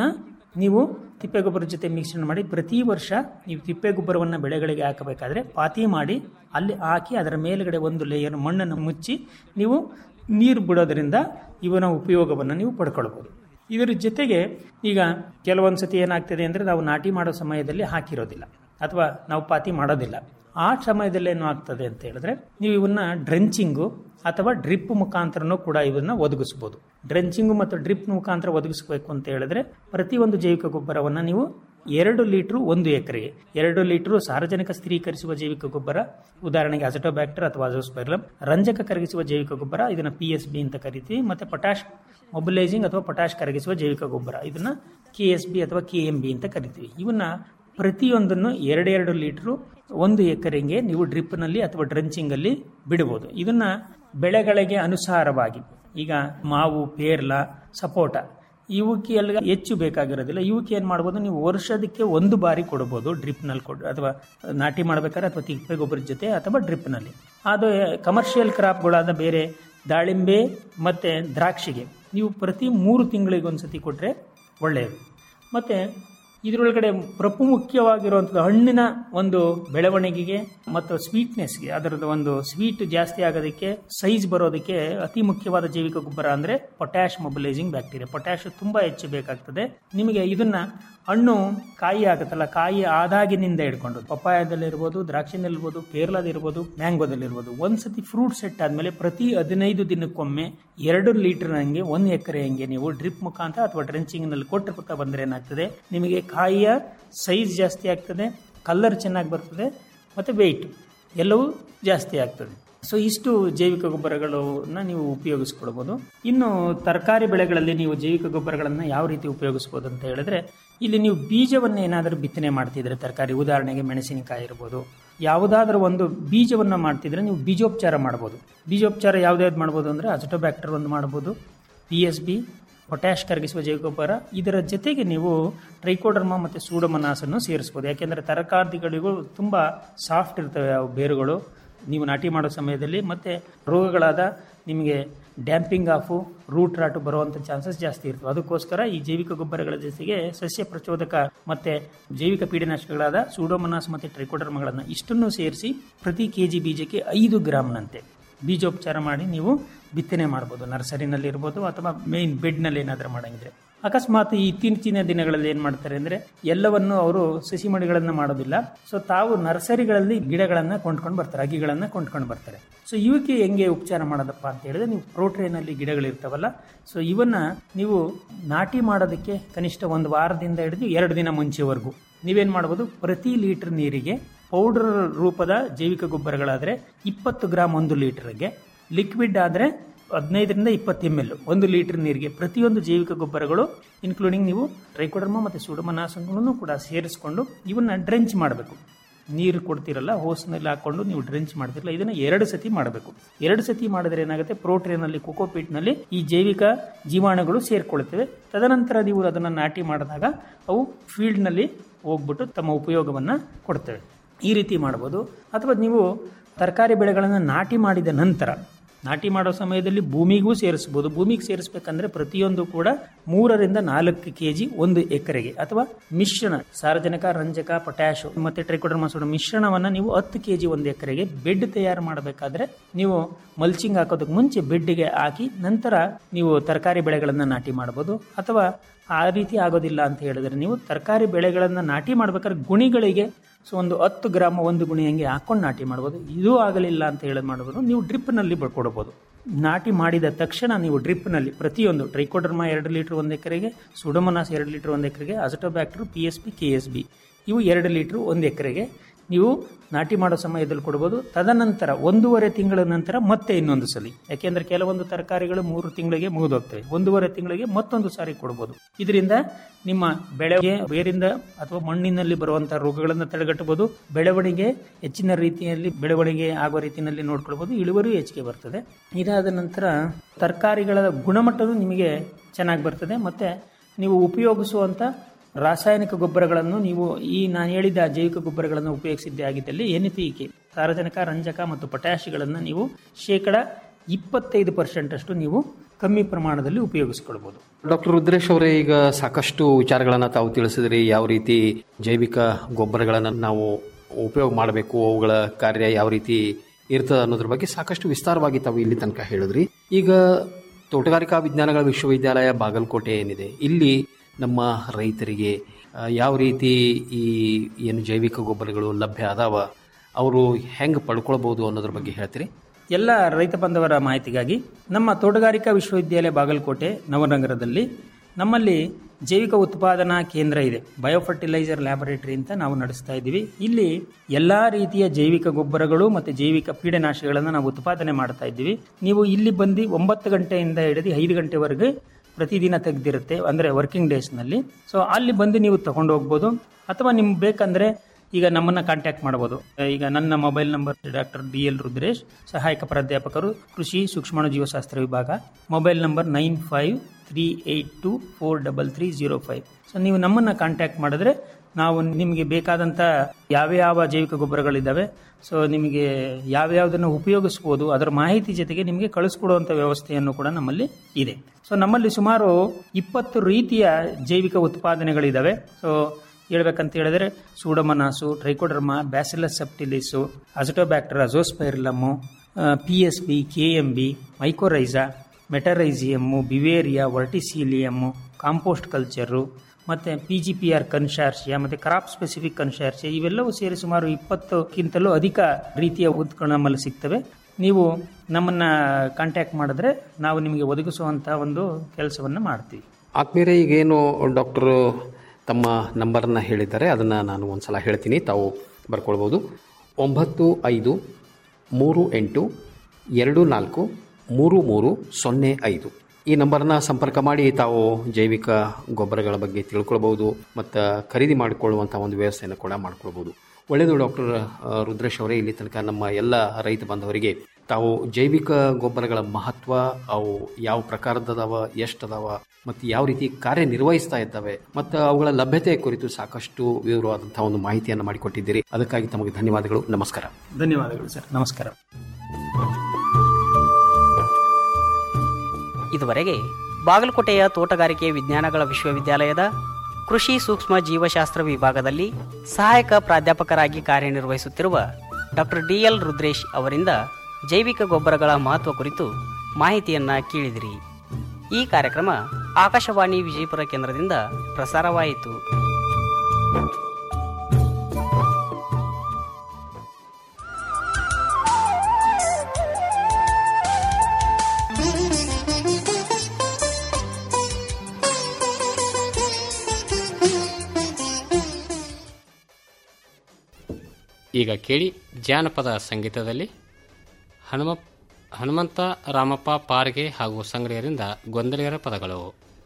Speaker 17: ನೀವು ತಿಪ್ಪೆ ಗೊಬ್ಬರದ ಜೊತೆ ಮಿಶ್ರಣ ಮಾಡಿ ಪ್ರತಿ ವರ್ಷ ನೀವು ತಿಪ್ಪೆ ಗೊಬ್ಬರವನ್ನು ಬೆಳೆಗಳಿಗೆ ಹಾಕಬೇಕಾದ್ರೆ ಪಾತಿ ಮಾಡಿ ಅಲ್ಲಿ ಹಾಕಿ ಅದರ ಮೇಲುಗಡೆ ಒಂದು ಲೇಯರ್ ಮಣ್ಣನ್ನು ಮುಚ್ಚಿ ನೀವು ನೀರು ಬಿಡೋದ್ರಿಂದ ಇವನ ಉಪಯೋಗವನ್ನು ನೀವು ಪಡ್ಕೊಳ್ಬೋದು ಇದರ ಜೊತೆಗೆ ಈಗ ಕೆಲವೊಂದು ಸತಿ ಏನಾಗ್ತದೆ ಅಂದರೆ ನಾವು ನಾಟಿ ಮಾಡೋ ಸಮಯದಲ್ಲಿ ಹಾಕಿರೋದಿಲ್ಲ ಅಥವಾ ನಾವು ಪಾತಿ ಮಾಡೋದಿಲ್ಲ ಆ ಸಮಯದಲ್ಲಿ ಏನು ಆಗ್ತದೆ ಅಂತ ಹೇಳಿದ್ರೆ ನೀವು ಇವನ್ನ ಡ್ರೆಂಚಿಂಗು ಅಥವಾ ಡ್ರಿಪ್ ಮುಖಾಂತರನೂ ಕೂಡ ಇವನ್ನ ಒದಗಿಸ್ಬೋದು ಡ್ರೆಂಚಿಂಗು ಮತ್ತು ಡ್ರಿಪ್ ಮುಖಾಂತರ ಒದಗಿಸಬೇಕು ಅಂತ ಹೇಳಿದ್ರೆ ಪ್ರತಿಯೊಂದು ಜೈವಿಕ ಗೊಬ್ಬರವನ್ನು ನೀವು ಎರಡು ಲೀಟ್ರು ಒಂದು ಎಕರೆಗೆ ಎರಡು ಲೀಟ್ರು ಸಾರ್ವಜನಿಕ ಸ್ಥಿರೀಕರಿಸುವ ಜೈವಿಕ ಗೊಬ್ಬರ ಉದಾಹರಣೆಗೆ ಅಜಟೋಬ್ಯಾಕ್ಟರ್ ಅಥವಾ ಅಜೋಸ್ಪೈರಲಮ್ ರಂಜಕ ಕರಗಿಸುವ ಜೈವಿಕ ಗೊಬ್ಬರ ಇದನ್ನ ಪಿ ಎಸ್ ಬಿ ಅಂತ ಕರಿತೀವಿ ಮತ್ತೆ ಪೊಟ್ಯಾಶ್ ಮೊಬಿಲೈಸಿಂಗ್ ಅಥವಾ ಪೊಟ್ಯಾಶ್ ಕರಗಿಸುವ ಜೈವಿಕ ಗೊಬ್ಬರ ಇದನ್ನ ಕೆ ಎಸ್ ಬಿ ಅಥವಾ ಕೆ ಎಂ ಬಿ ಅಂತ ಕರಿತೀವಿ ಇವನ್ನ ಪ್ರತಿಯೊಂದನ್ನು ಎರಡೆರಡು ಲೀಟ್ರು ಒಂದು ಎಕರೆಗೆ ನೀವು ಡ್ರಿಪ್ನಲ್ಲಿ ಅಥವಾ ಡ್ರೆಂಚಿಂಗಲ್ಲಿ ಬಿಡಬಹುದು ಇದನ್ನ ಬೆಳೆಗಳಿಗೆ ಅನುಸಾರವಾಗಿ ಈಗ ಮಾವು ಪೇರ್ಲ ಸಪೋಟ ಇವಕ್ಕೆ ಎಲ್ಲ ಹೆಚ್ಚು ಬೇಕಾಗಿರೋದಿಲ್ಲ ಇವಕ್ಕೆ ಏನು ಮಾಡ್ಬೋದು ನೀವು ವರ್ಷದಕ್ಕೆ ಒಂದು ಬಾರಿ ಕೊಡ್ಬೋದು ಡ್ರಿಪ್ನಲ್ಲಿ ಕೊಡ್ ಅಥವಾ ನಾಟಿ ಮಾಡ್ಬೇಕಾದ್ರೆ ಅಥವಾ ತಿಪ್ಪೆ ಗೊಬ್ಬರದ ಜೊತೆ ಅಥವಾ ಡ್ರಿಪ್ನಲ್ಲಿ ಅದು ಕಮರ್ಷಿಯಲ್ ಕ್ರಾಪ್ಗಳಾದ ಬೇರೆ ದಾಳಿಂಬೆ ಮತ್ತು ದ್ರಾಕ್ಷಿಗೆ ನೀವು ಪ್ರತಿ ಮೂರು ತಿಂಗಳಿಗೆ ಒಂದ್ಸತಿ ಕೊಟ್ಟರೆ ಒಳ್ಳೆಯದು ಮತ್ತು ಇದರೊಳಗಡೆ ಪ್ರಮುಖವಾಗಿರುವಂಥದ್ದು ಹಣ್ಣಿನ ಒಂದು ಬೆಳವಣಿಗೆಗೆ ಮತ್ತು ಸ್ವೀಟ್ನೆಸ್ಗೆ ಅದರದ್ದು ಒಂದು ಸ್ವೀಟ್ ಜಾಸ್ತಿ ಆಗೋದಕ್ಕೆ ಸೈಜ್ ಬರೋದಕ್ಕೆ ಅತಿ ಮುಖ್ಯವಾದ ಜೈವಿಕ ಗೊಬ್ಬರ ಅಂದರೆ ಪೊಟ್ಯಾಶ್ ಮೊಬಿಲೈಸಿಂಗ್ ಬ್ಯಾಕ್ಟೀರಿಯಾ ಪೊಟ್ಯಾಶ್ ತುಂಬ ಹೆಚ್ಚು ಬೇಕಾಗ್ತದೆ ನಿಮಗೆ ಇದನ್ನ ಹಣ್ಣು ಕಾಯಿ ಆಗುತ್ತಲ್ಲ ಕಾಯಿ ಆದಾಗಿನಿಂದ ಹಿಡ್ಕೊಂಡು ಪಪ್ಪಾಯದಲ್ಲಿರ್ಬೋದು ದ್ರಾಕ್ಷಿನಲ್ಲಿರ್ಬೋದು ಪೇರ್ಲದಿರ್ಬೋದು ಮ್ಯಾಂಗೋದಲ್ಲಿರ್ಬೋದು ಒಂದ್ಸತಿ ಫ್ರೂಟ್ ಸೆಟ್ ಆದಮೇಲೆ ಪ್ರತಿ ಹದಿನೈದು ದಿನಕ್ಕೊಮ್ಮೆ ಎರಡು ಲೀಟರ್ ಹಂಗೆ ಒಂದು ಎಕರೆ ಹಂಗೆ ನೀವು ಡ್ರಿಪ್ ಮುಖಾಂತರ ಅಥವಾ ಡ್ರೆಂಚಿಂಗ್ನಲ್ಲಿ ಕೊಟ್ಟಿರ್ತಾ ಬಂದರೆ ಏನಾಗ್ತದೆ ನಿಮಗೆ ಕಾಯಿಯ ಸೈಜ್ ಜಾಸ್ತಿ ಆಗ್ತದೆ ಕಲರ್ ಚೆನ್ನಾಗಿ ಬರ್ತದೆ ಮತ್ತು ವೆಯ್ಟ್ ಎಲ್ಲವೂ ಜಾಸ್ತಿ ಆಗ್ತದೆ ಸೊ ಇಷ್ಟು ಜೈವಿಕ ಗೊಬ್ಬರಗಳನ್ನ ನೀವು ಉಪಯೋಗಿಸ್ಕೊಳ್ಬೋದು ಇನ್ನು ತರಕಾರಿ ಬೆಳೆಗಳಲ್ಲಿ ನೀವು ಜೈವಿಕ ಗೊಬ್ಬರಗಳನ್ನು ಯಾವ ರೀತಿ ಉಪಯೋಗಿಸ್ಬೋದು ಅಂತ ಹೇಳಿದ್ರೆ ಇಲ್ಲಿ ನೀವು ಬೀಜವನ್ನು ಏನಾದರೂ ಬಿತ್ತನೆ ಮಾಡ್ತಿದ್ರೆ ತರಕಾರಿ ಉದಾಹರಣೆಗೆ ಮೆಣಸಿನಕಾಯಿ ಇರ್ಬೋದು ಯಾವುದಾದ್ರೂ ಒಂದು ಬೀಜವನ್ನು ಮಾಡ್ತಿದ್ರೆ ನೀವು ಬೀಜೋಪಚಾರ ಮಾಡ್ಬೋದು ಬೀಜೋಪಚಾರ ಯಾವ್ದಾವ್ದು ಮಾಡ್ಬೋದು ಅಂದರೆ ಅಜಟೋಬ್ಯಾಕ್ಟರ್ ಒಂದು ಮಾಡ್ಬೋದು ಪಿ ಎಸ್ ಬಿ ಪೊಟ್ಯಾಶ್ ಕರಗಿಸುವ ಜೈವಿಕ ಗೊಬ್ಬರ ಇದರ ಜೊತೆಗೆ ನೀವು ಟ್ರೈಕೋಡರ್ಮಾ ಮತ್ತು ಸೂಡೋಮನಾಸನ್ನು ಸೇರಿಸ್ಬೋದು ಯಾಕೆಂದರೆ ತರಕಾರಿಗಳಿಗೂ ತುಂಬ ಸಾಫ್ಟ್ ಇರ್ತವೆ ಅವು ಬೇರುಗಳು ನೀವು ನಾಟಿ ಮಾಡೋ ಸಮಯದಲ್ಲಿ ಮತ್ತು ರೋಗಗಳಾದ ನಿಮಗೆ ಡ್ಯಾಂಪಿಂಗ್ ಆಫು ರೂಟ್ ರಾಟು ಬರುವಂಥ ಚಾನ್ಸಸ್ ಜಾಸ್ತಿ ಇರ್ತವೆ ಅದಕ್ಕೋಸ್ಕರ ಈ ಜೈವಿಕ ಗೊಬ್ಬರಗಳ ಜೊತೆಗೆ ಸಸ್ಯ ಪ್ರಚೋದಕ ಮತ್ತು ಜೈವಿಕ ಪೀಡನಾಶಕಗಳಾದ ಸೂಡೋಮನಾಸ್ ಮತ್ತು ಟ್ರೈಕೋಡರ್ಮಗಳನ್ನು ಇಷ್ಟನ್ನು ಸೇರಿಸಿ ಪ್ರತಿ ಕೆ ಜಿ ಬೀಜಕ್ಕೆ ಐದು ಗ್ರಾಮ್ನಂತೆ ಬೀಜೋಪಚಾರ ಮಾಡಿ ನೀವು ಬಿತ್ತನೆ ಮಾಡ್ಬೋದು ನರ್ಸರಿನಲ್ಲಿ ಇರ್ಬೋದು ಅಥವಾ ಮೇನ್ ಬೆಡ್ನಲ್ಲಿ ಏನಾದರೂ ಮಾಡಂಗಿದ್ರೆ ಅಕಸ್ಮಾತ್ ಈ ಇತ್ತೀಚಿನ ದಿನಗಳಲ್ಲಿ ಏನು ಮಾಡ್ತಾರೆ ಅಂದರೆ ಎಲ್ಲವನ್ನು ಅವರು ಸಸಿ ಮಡಿಗಳನ್ನು ಮಾಡೋದಿಲ್ಲ ಸೊ ತಾವು ನರ್ಸರಿಗಳಲ್ಲಿ ಗಿಡಗಳನ್ನು ಕೊಂಡ್ಕೊಂಡು ಬರ್ತಾರೆ ಅಗಿಗಳನ್ನು ಕೊಂಡ್ಕೊಂಡು ಬರ್ತಾರೆ ಸೊ ಇವಕ್ಕೆ ಹೆಂಗೆ ಉಪಚಾರ ಮಾಡೋದಪ್ಪ ಅಂತ ಹೇಳಿದ್ರೆ ನೀವು ಪ್ರೋಟ್ರೇನಲ್ಲಿ ಗಿಡಗಳಿರ್ತಾವಲ್ಲ ಸೊ ಇವನ್ನ ನೀವು ನಾಟಿ ಮಾಡೋದಕ್ಕೆ ಕನಿಷ್ಠ ಒಂದು ವಾರದಿಂದ ಹಿಡಿದು ಎರಡು ದಿನ ಮುಂಚೆವರೆಗೂ ನೀವೇನು ಮಾಡ್ಬೋದು ಪ್ರತಿ ಲೀಟರ್ ನೀರಿಗೆ ಪೌಡರ್ ರೂಪದ ಜೈವಿಕ ಗೊಬ್ಬರಗಳಾದರೆ ಇಪ್ಪತ್ತು ಗ್ರಾಮ್ ಒಂದು ಲೀಟರ್ಗೆ ಲಿಕ್ವಿಡ್ ಆದರೆ ಹದಿನೈದರಿಂದ ಇಪ್ಪತ್ತು ಎಮ್ ಎಲ್ ಒಂದು ಲೀಟರ್ ನೀರಿಗೆ ಪ್ರತಿಯೊಂದು ಜೈವಿಕ ಗೊಬ್ಬರಗಳು ಇನ್ಕ್ಲೂಡಿಂಗ್ ನೀವು ಟ್ರೈಕೋಡರ್ಮ ಮತ್ತು ಸುಡಮನಾಸಗಳನ್ನು ಕೂಡ ಸೇರಿಸ್ಕೊಂಡು ಇವನ್ನ ಡ್ರೆಂಚ್ ಮಾಡಬೇಕು ನೀರು ಕೊಡ್ತಿರಲ್ಲ ಹೋಸ್ನಲ್ಲಿ ಹಾಕೊಂಡು ನೀವು ಡ್ರೆಂಚ್ ಮಾಡ್ತಿರಲ್ಲ ಇದನ್ನ ಎರಡು ಸತಿ ಮಾಡಬೇಕು ಎರಡು ಸತಿ ಮಾಡಿದ್ರೆ ಏನಾಗುತ್ತೆ ಪ್ರೋಟ್ರೇನಲ್ಲಿ ಕೋಕೋಪೀಟ್ನಲ್ಲಿ ಈ ಜೈವಿಕ ಜೀವಾಣುಗಳು ಸೇರ್ಕೊಳ್ತವೆ ತದನಂತರ ನೀವು ಅದನ್ನು ನಾಟಿ ಮಾಡಿದಾಗ ಅವು ಫೀಲ್ಡ್ನಲ್ಲಿ ಹೋಗ್ಬಿಟ್ಟು ತಮ್ಮ ಉಪಯೋಗವನ್ನು ಕೊಡ್ತವೆ ಈ ರೀತಿ ಮಾಡ್ಬೋದು ಅಥವಾ ನೀವು ತರಕಾರಿ ಬೆಳೆಗಳನ್ನು ನಾಟಿ ಮಾಡಿದ ನಂತರ ನಾಟಿ ಮಾಡೋ ಸಮಯದಲ್ಲಿ ಭೂಮಿಗೂ ಸೇರಿಸ್ಬೋದು ಭೂಮಿಗೆ ಸೇರಿಸ್ಬೇಕಂದ್ರೆ ಪ್ರತಿಯೊಂದು ಕೂಡ ಮೂರರಿಂದ ನಾಲ್ಕು ಕೆ ಜಿ ಒಂದು ಎಕರೆಗೆ ಅಥವಾ ಮಿಶ್ರಣ ಸಾರಜನಕ ರಂಜಕ ಪೊಟ್ಯಾಶ್ ಮತ್ತೆ ಟ್ರೈಕೋಡರ್ಮಾಸೋಡ ಮಿಶ್ರಣವನ್ನು ನೀವು ಹತ್ತು ಕೆ ಜಿ ಒಂದು ಎಕರೆಗೆ ಬೆಡ್ ತಯಾರು ಮಾಡಬೇಕಾದ್ರೆ ನೀವು ಮಲ್ಚಿಂಗ್ ಹಾಕೋದಕ್ಕೆ ಮುಂಚೆ ಬೆಡ್ಗೆ ಹಾಕಿ ನಂತರ ನೀವು ತರಕಾರಿ ಬೆಳೆಗಳನ್ನು ನಾಟಿ ಮಾಡ್ಬೋದು ಅಥವಾ ಆ ರೀತಿ ಆಗೋದಿಲ್ಲ ಅಂತ ಹೇಳಿದ್ರೆ ನೀವು ತರಕಾರಿ ಬೆಳೆಗಳನ್ನು ನಾಟಿ ಮಾಡ್ಬೇಕಾದ್ರೆ ಗುಣಿಗಳಿಗೆ ಸೊ ಒಂದು ಹತ್ತು ಗ್ರಾಮ ಒಂದು ಗುಣಿ ಹಂಗೆ ಹಾಕೊಂಡು ನಾಟಿ ಮಾಡ್ಬೋದು ಇದು ಆಗಲಿಲ್ಲ ಅಂತ ಹೇಳೋದು ಮಾಡ್ಬೋದು ನೀವು ಡ್ರಿಪ್ನಲ್ಲಿ ಕೊಡ್ಬೋದು ನಾಟಿ ಮಾಡಿದ ತಕ್ಷಣ ನೀವು ಡ್ರಿಪ್ನಲ್ಲಿ ಪ್ರತಿಯೊಂದು ಟ್ರೈಕೋಡರ್ಮಾ ಎರಡು ಲೀಟರ್ ಒಂದು ಎಕರೆಗೆ ಸುಡಮನಾಸ್ ಎರಡು ಲೀಟರ್ ಒಂದು ಎಕರೆಗೆ Azotobacter P S P K S B ಇವು ಎರಡು ಲೀಟ್ರ್ ಒಂದು ಎಕರೆಗೆ ನೀವು ನಾಟಿ ಮಾಡೋ ಸಮಯದಲ್ಲಿ ಕೊಡ್ಬೋದು ತದನಂತರ ಒಂದೂವರೆ ತಿಂಗಳ ನಂತರ ಮತ್ತೆ ಇನ್ನೊಂದು ಸಲ ಯಾಕೆಂದ್ರೆ ಕೆಲವೊಂದು ತರಕಾರಿಗಳು ಮೂರು ತಿಂಗಳಿಗೆ ಮುಗಿದೋಗ್ತವೆ ಒಂದೂವರೆ ತಿಂಗಳಿಗೆ ಮತ್ತೊಂದು ಸಾರಿ ಕೊಡ್ಬೋದು ಇದರಿಂದ ನಿಮ್ಮ ಬೆಳೆಗೆ ಬೇರಿಂದ ಅಥವಾ ಮಣ್ಣಿನಲ್ಲಿ ಬರುವಂತಹ ರೋಗಗಳನ್ನು ತಡೆಗಟ್ಟಬಹುದು ಬೆಳವಣಿಗೆ ಹೆಚ್ಚಿನ ರೀತಿಯಲ್ಲಿ ಬೆಳವಣಿಗೆ ಆಗೋ ರೀತಿಯಲ್ಲಿ ನೋಡ್ಕೊಳ್ಬಹುದು ಇಳುವರಿ ಹೆಚ್ಚಿಗೆ ಬರ್ತದೆ ಇದಾದ ನಂತರ ತರಕಾರಿಗಳ ಗುಣಮಟ್ಟವೂ ನಿಮಗೆ ಚೆನ್ನಾಗಿ ಬರ್ತದೆ ಮತ್ತೆ ನೀವು ಉಪಯೋಗಿಸುವಂತ ರಾಸಾಯನಿಕ ಗೊಬ್ಬರಗಳನ್ನು ನೀವು ಈ ನಾನು ಹೇಳಿದ ಜೈವಿಕ ಗೊಬ್ಬರಗಳನ್ನು ಉಪಯೋಗಿಸಿದ್ದೇ ಆಗಿದ್ದಲ್ಲಿ ಎನ್ ಪಿ ಕೆ ಸಾರಜನಕ ರಂಜಕ ಮತ್ತು ಪೊಟ್ಯಾಶ್ಗಳನ್ನು ನೀವು ಶೇಕಡ ಇಪ್ಪತ್ತೈದು ಪರ್ಸೆಂಟ್ ಅಷ್ಟು ನೀವು ಕಮ್ಮಿ ಪ್ರಮಾಣದಲ್ಲಿ ಉಪಯೋಗಿಸ್ಕೊಳ್ಬೋದು
Speaker 21: ಡಾಕ್ಟರ್ ರುದ್ರೇಶ್ ಅವರೇ ಈಗ ಸಾಕಷ್ಟು ವಿಚಾರಗಳನ್ನು ತಾವು ತಿಳಿಸಿದ್ರಿ ಯಾವ ರೀತಿ ಜೈವಿಕ ಗೊಬ್ಬರಗಳನ್ನು ನಾವು ಉಪಯೋಗ ಮಾಡಬೇಕು ಅವುಗಳ ಕಾರ್ಯ ಯಾವ ರೀತಿ ಇರ್ತದೆ ಅನ್ನೋದ್ರ ಬಗ್ಗೆ ಸಾಕಷ್ಟು ವಿಸ್ತಾರವಾಗಿ ತಾವು ಇಲ್ಲಿ ತನಕ ಹೇಳಿದ್ರಿ ಈಗ ತೋಟಗಾರಿಕಾ ವಿಜ್ಞಾನಗಳ ವಿಶ್ವವಿದ್ಯಾಲಯ ಬಾಗಲಕೋಟೆ ಏನಿದೆ ಇಲ್ಲಿ ನಮ್ಮ ರೈತರಿಗೆ ಆ, ಯಾವ ರೀತಿ ಈ ಏನು ಜೈವಿಕ ಗೊಬ್ಬರಗಳು ಲಭ್ಯ ಅದಾವ ಅವರು ಹೆಂಗೆ ಪಡ್ಕೊಳ್ಬೋದು ಅನ್ನೋದ್ರ ಬಗ್ಗೆ ಹೇಳ್ತೀರಿ
Speaker 17: ಎಲ್ಲ ರೈತ ಬಾಂಧವರ ಮಾಹಿತಿಗಾಗಿ ನಮ್ಮ ತೋಟಗಾರಿಕಾ ವಿಶ್ವವಿದ್ಯಾಲಯ ಬಾಗಲಕೋಟೆ ನವನಗರದಲ್ಲಿ ನಮ್ಮಲ್ಲಿ ಜೈವಿಕ ಉತ್ಪಾದನಾ ಕೇಂದ್ರ ಇದೆ ಬಯೋಫರ್ಟಿಲೈಸರ್ ಲ್ಯಾಬೊರೇಟರಿ ಅಂತ ನಾವು ನಡೆಸ್ತಾ ಇದ್ದೀವಿ ಇಲ್ಲಿ ಎಲ್ಲ ರೀತಿಯ ಜೈವಿಕ ಗೊಬ್ಬರಗಳು ಮತ್ತು ಜೈವಿಕ ಪೀಡನಾಶಗಳನ್ನು ನಾವು ಉತ್ಪಾದನೆ ಮಾಡ್ತಾ ಇದ್ದೀವಿ ನೀವು ಇಲ್ಲಿ ಬಂದು ಒಂಬತ್ತು ಗಂಟೆಯಿಂದ ಹಿಡಿದು ಐದು ಗಂಟೆವರೆಗೆ ಪ್ರತಿದಿನ ತೆಗೆದಿರುತ್ತೆ ಅಂದರೆ ವರ್ಕಿಂಗ್ ಡೇಸ್ನಲ್ಲಿ ಸೊ ಅಲ್ಲಿ ಬಂದು ನೀವು ತಗೊಂಡು ಹೋಗ್ಬೋದು ಅಥವಾ ನಿಮ್ಗೆ ಬೇಕಂದರೆ ಈಗ ನಮ್ಮನ್ನ ಕಾಂಟ್ಯಾಕ್ಟ್ ಮಾಡಬಹುದು ಈಗ ನನ್ನ mobile number doctor D L Rudresh ಸಹಾಯಕ ಪ್ರಾಧ್ಯಾಪಕರು ಕೃಷಿ ಸೂಕ್ಷ್ಮಾಣು ಜೀವಶಾಸ್ತ್ರ ವಿಭಾಗ mobile number nine five three eight two four double three zero five so ನೀವು ನಮ್ಮನ್ನ ಕಾಂಟ್ಯಾಕ್ಟ್ ಮಾಡಿದ್ರೆ ನಾವು ನಿಮಗೆ ಬೇಕಾದಂಥ ಯಾವ್ಯಾವ ಜೈವಿಕ ಗೊಬ್ಬರಗಳಿದ್ದಾವೆ ಸೊ ನಿಮಗೆ ಯಾವ್ಯಾವುದನ್ನು ಉಪಯೋಗಿಸ್ಬೋದು ಅದರ ಮಾಹಿತಿ ಜೊತೆಗೆ ನಿಮಗೆ ಕಳಿಸ್ಕೊಡುವಂಥ ವ್ಯವಸ್ಥೆಯನ್ನು ಕೂಡ ನಮ್ಮಲ್ಲಿ ಇದೆ ಸೊ ನಮ್ಮಲ್ಲಿ ಸುಮಾರು ಇಪ್ಪತ್ತು ರೀತಿಯ ಜೈವಿಕ ಉತ್ಪಾದನೆಗಳಿದ್ದಾವೆ ಸೊ ಹೇಳ್ಬೇಕಂತ ಹೇಳಿದ್ರೆ Pseudomonas Trichoderma Bacillus subtilis Azotobacter Azospirillum P S B K M B mycorrhiza Metarhizium Beauveria Verticillium compost culture ಮತ್ತು P G P R consortia ಮತ್ತು ಕ್ರಾಪ್ ಸ್ಪೆಸಿಫಿಕ್ ಕನ್ಶಾರ್ಷಿಯ ಇವೆಲ್ಲವೂ ಸೇರಿ ಸುಮಾರು ಇಪ್ಪತ್ತಕ್ಕಿಂತಲೂ ಅಧಿಕ ರೀತಿಯ ಉತ್ಗಳು ನಮ್ಮಲ್ಲಿ ಸಿಗ್ತವೆ ನೀವು ನಮ್ಮನ್ನು ಕಾಂಟ್ಯಾಕ್ಟ್ ಮಾಡಿದ್ರೆ ನಾವು ನಿಮಗೆ ಒದಗಿಸುವಂಥ ಒಂದು ಕೆಲಸವನ್ನು ಮಾಡ್ತೀವಿ
Speaker 21: ಆತ್ಮೀಯರೇ ಈಗೇನು ಡಾಕ್ಟರ್ ತಮ್ಮ ನಂಬರನ್ನು ಹೇಳಿದ್ದಾರೆ ಅದನ್ನು ನಾನು ಒಂದು ಸಲ ಹೇಳ್ತೀನಿ ತಾವು ಬರ್ಕೊಳ್ಬೋದು ಒಂಬತ್ತು ಐದು ಮೂರು ಎಂಟು ಎರಡು ನಾಲ್ಕು ಮೂರು ಮೂರು ಸೊನ್ನೆ ಐದು ಈ ನಂಬರ್ನ ಸಂಪರ್ಕ ಮಾಡಿ ತಾವು ಜೈವಿಕ ಗೊಬ್ಬರಗಳ ಬಗ್ಗೆ ತಿಳ್ಕೊಳ್ಬೋದು ಮತ್ತು ಖರೀದಿ ಮಾಡಿಕೊಳ್ಳುವಂಥ ಒಂದು ವ್ಯವಸ್ಥೆಯನ್ನು ಕೂಡ ಮಾಡ್ಕೊಳ್ಬೋದು ಒಳ್ಳೆಯದು ಡಾಕ್ಟರ್ ರುದ್ರೇಶ್ ಅವರೇ ಇಲ್ಲಿ ತನಕ ನಮ್ಮ ಎಲ್ಲ ರೈತ ಬಾಂಧವರಿಗೆ ತಾವು ಜೈವಿಕ ಗೊಬ್ಬರಗಳ ಮಹತ್ವ ಅವು ಯಾವ ಪ್ರಕಾರದದಾವ ಎಷ್ಟದಾವ ಮತ್ತು ಯಾವ ರೀತಿ ಕಾರ್ಯನಿರ್ವಹಿಸ್ತಾ ಇದ್ದಾವೆ ಮತ್ತು ಅವುಗಳ ಲಭ್ಯತೆ ಕುರಿತು ಸಾಕಷ್ಟು ವಿವರವಾದಂತಹ ಒಂದು ಮಾಹಿತಿಯನ್ನು ಮಾಡಿಕೊಟ್ಟಿದ್ದೀರಿ ಅದಕ್ಕಾಗಿ ತಮಗೆ ಧನ್ಯವಾದಗಳು ನಮಸ್ಕಾರ
Speaker 17: ಧನ್ಯವಾದಗಳು ಸರ್ ನಮಸ್ಕಾರ
Speaker 20: ಇದುವರೆಗೆ ಬಾಗಲಕೋಟೆಯ ತೋಟಗಾರಿಕೆ ವಿಜ್ಞಾನಗಳ ವಿಶ್ವವಿದ್ಯಾಲಯದ ಕೃಷಿ ಸೂಕ್ಷ್ಮ ಜೀವಶಾಸ್ತ್ರ ವಿಭಾಗದಲ್ಲಿ ಸಹಾಯಕ ಪ್ರಾಧ್ಯಾಪಕರಾಗಿ ಕಾರ್ಯನಿರ್ವಹಿಸುತ್ತಿರುವ ಡಾಕ್ಟರ್ ಡಿಎಲ್ ರುದ್ರೇಶ್ ಅವರಿಂದ ಜೈವಿಕ ಗೊಬ್ಬರಗಳ ಮಹತ್ವ ಕುರಿತು ಮಾಹಿತಿಯನ್ನ ಕೇಳಿದಿರಿ ಈ ಕಾರ್ಯಕ್ರಮ ಆಕಾಶವಾಣಿ ವಿಜಯಪುರ ಕೇಂದ್ರದಿಂದ ಪ್ರಸಾರವಾಯಿತು
Speaker 3: ಈಗ ಕೇಳಿ ಜಾನಪದ ಸಂಗೀತದಲ್ಲಿ ಹನುಮ ಹನುಮಂತ ರಾಮಪ್ಪ ಪಾರ್ಗೆ ಹಾಗೂ ಸಂಗಡಿಗರಿಂದ ಗೊಂದಲಿಗರ ಪದಗಳು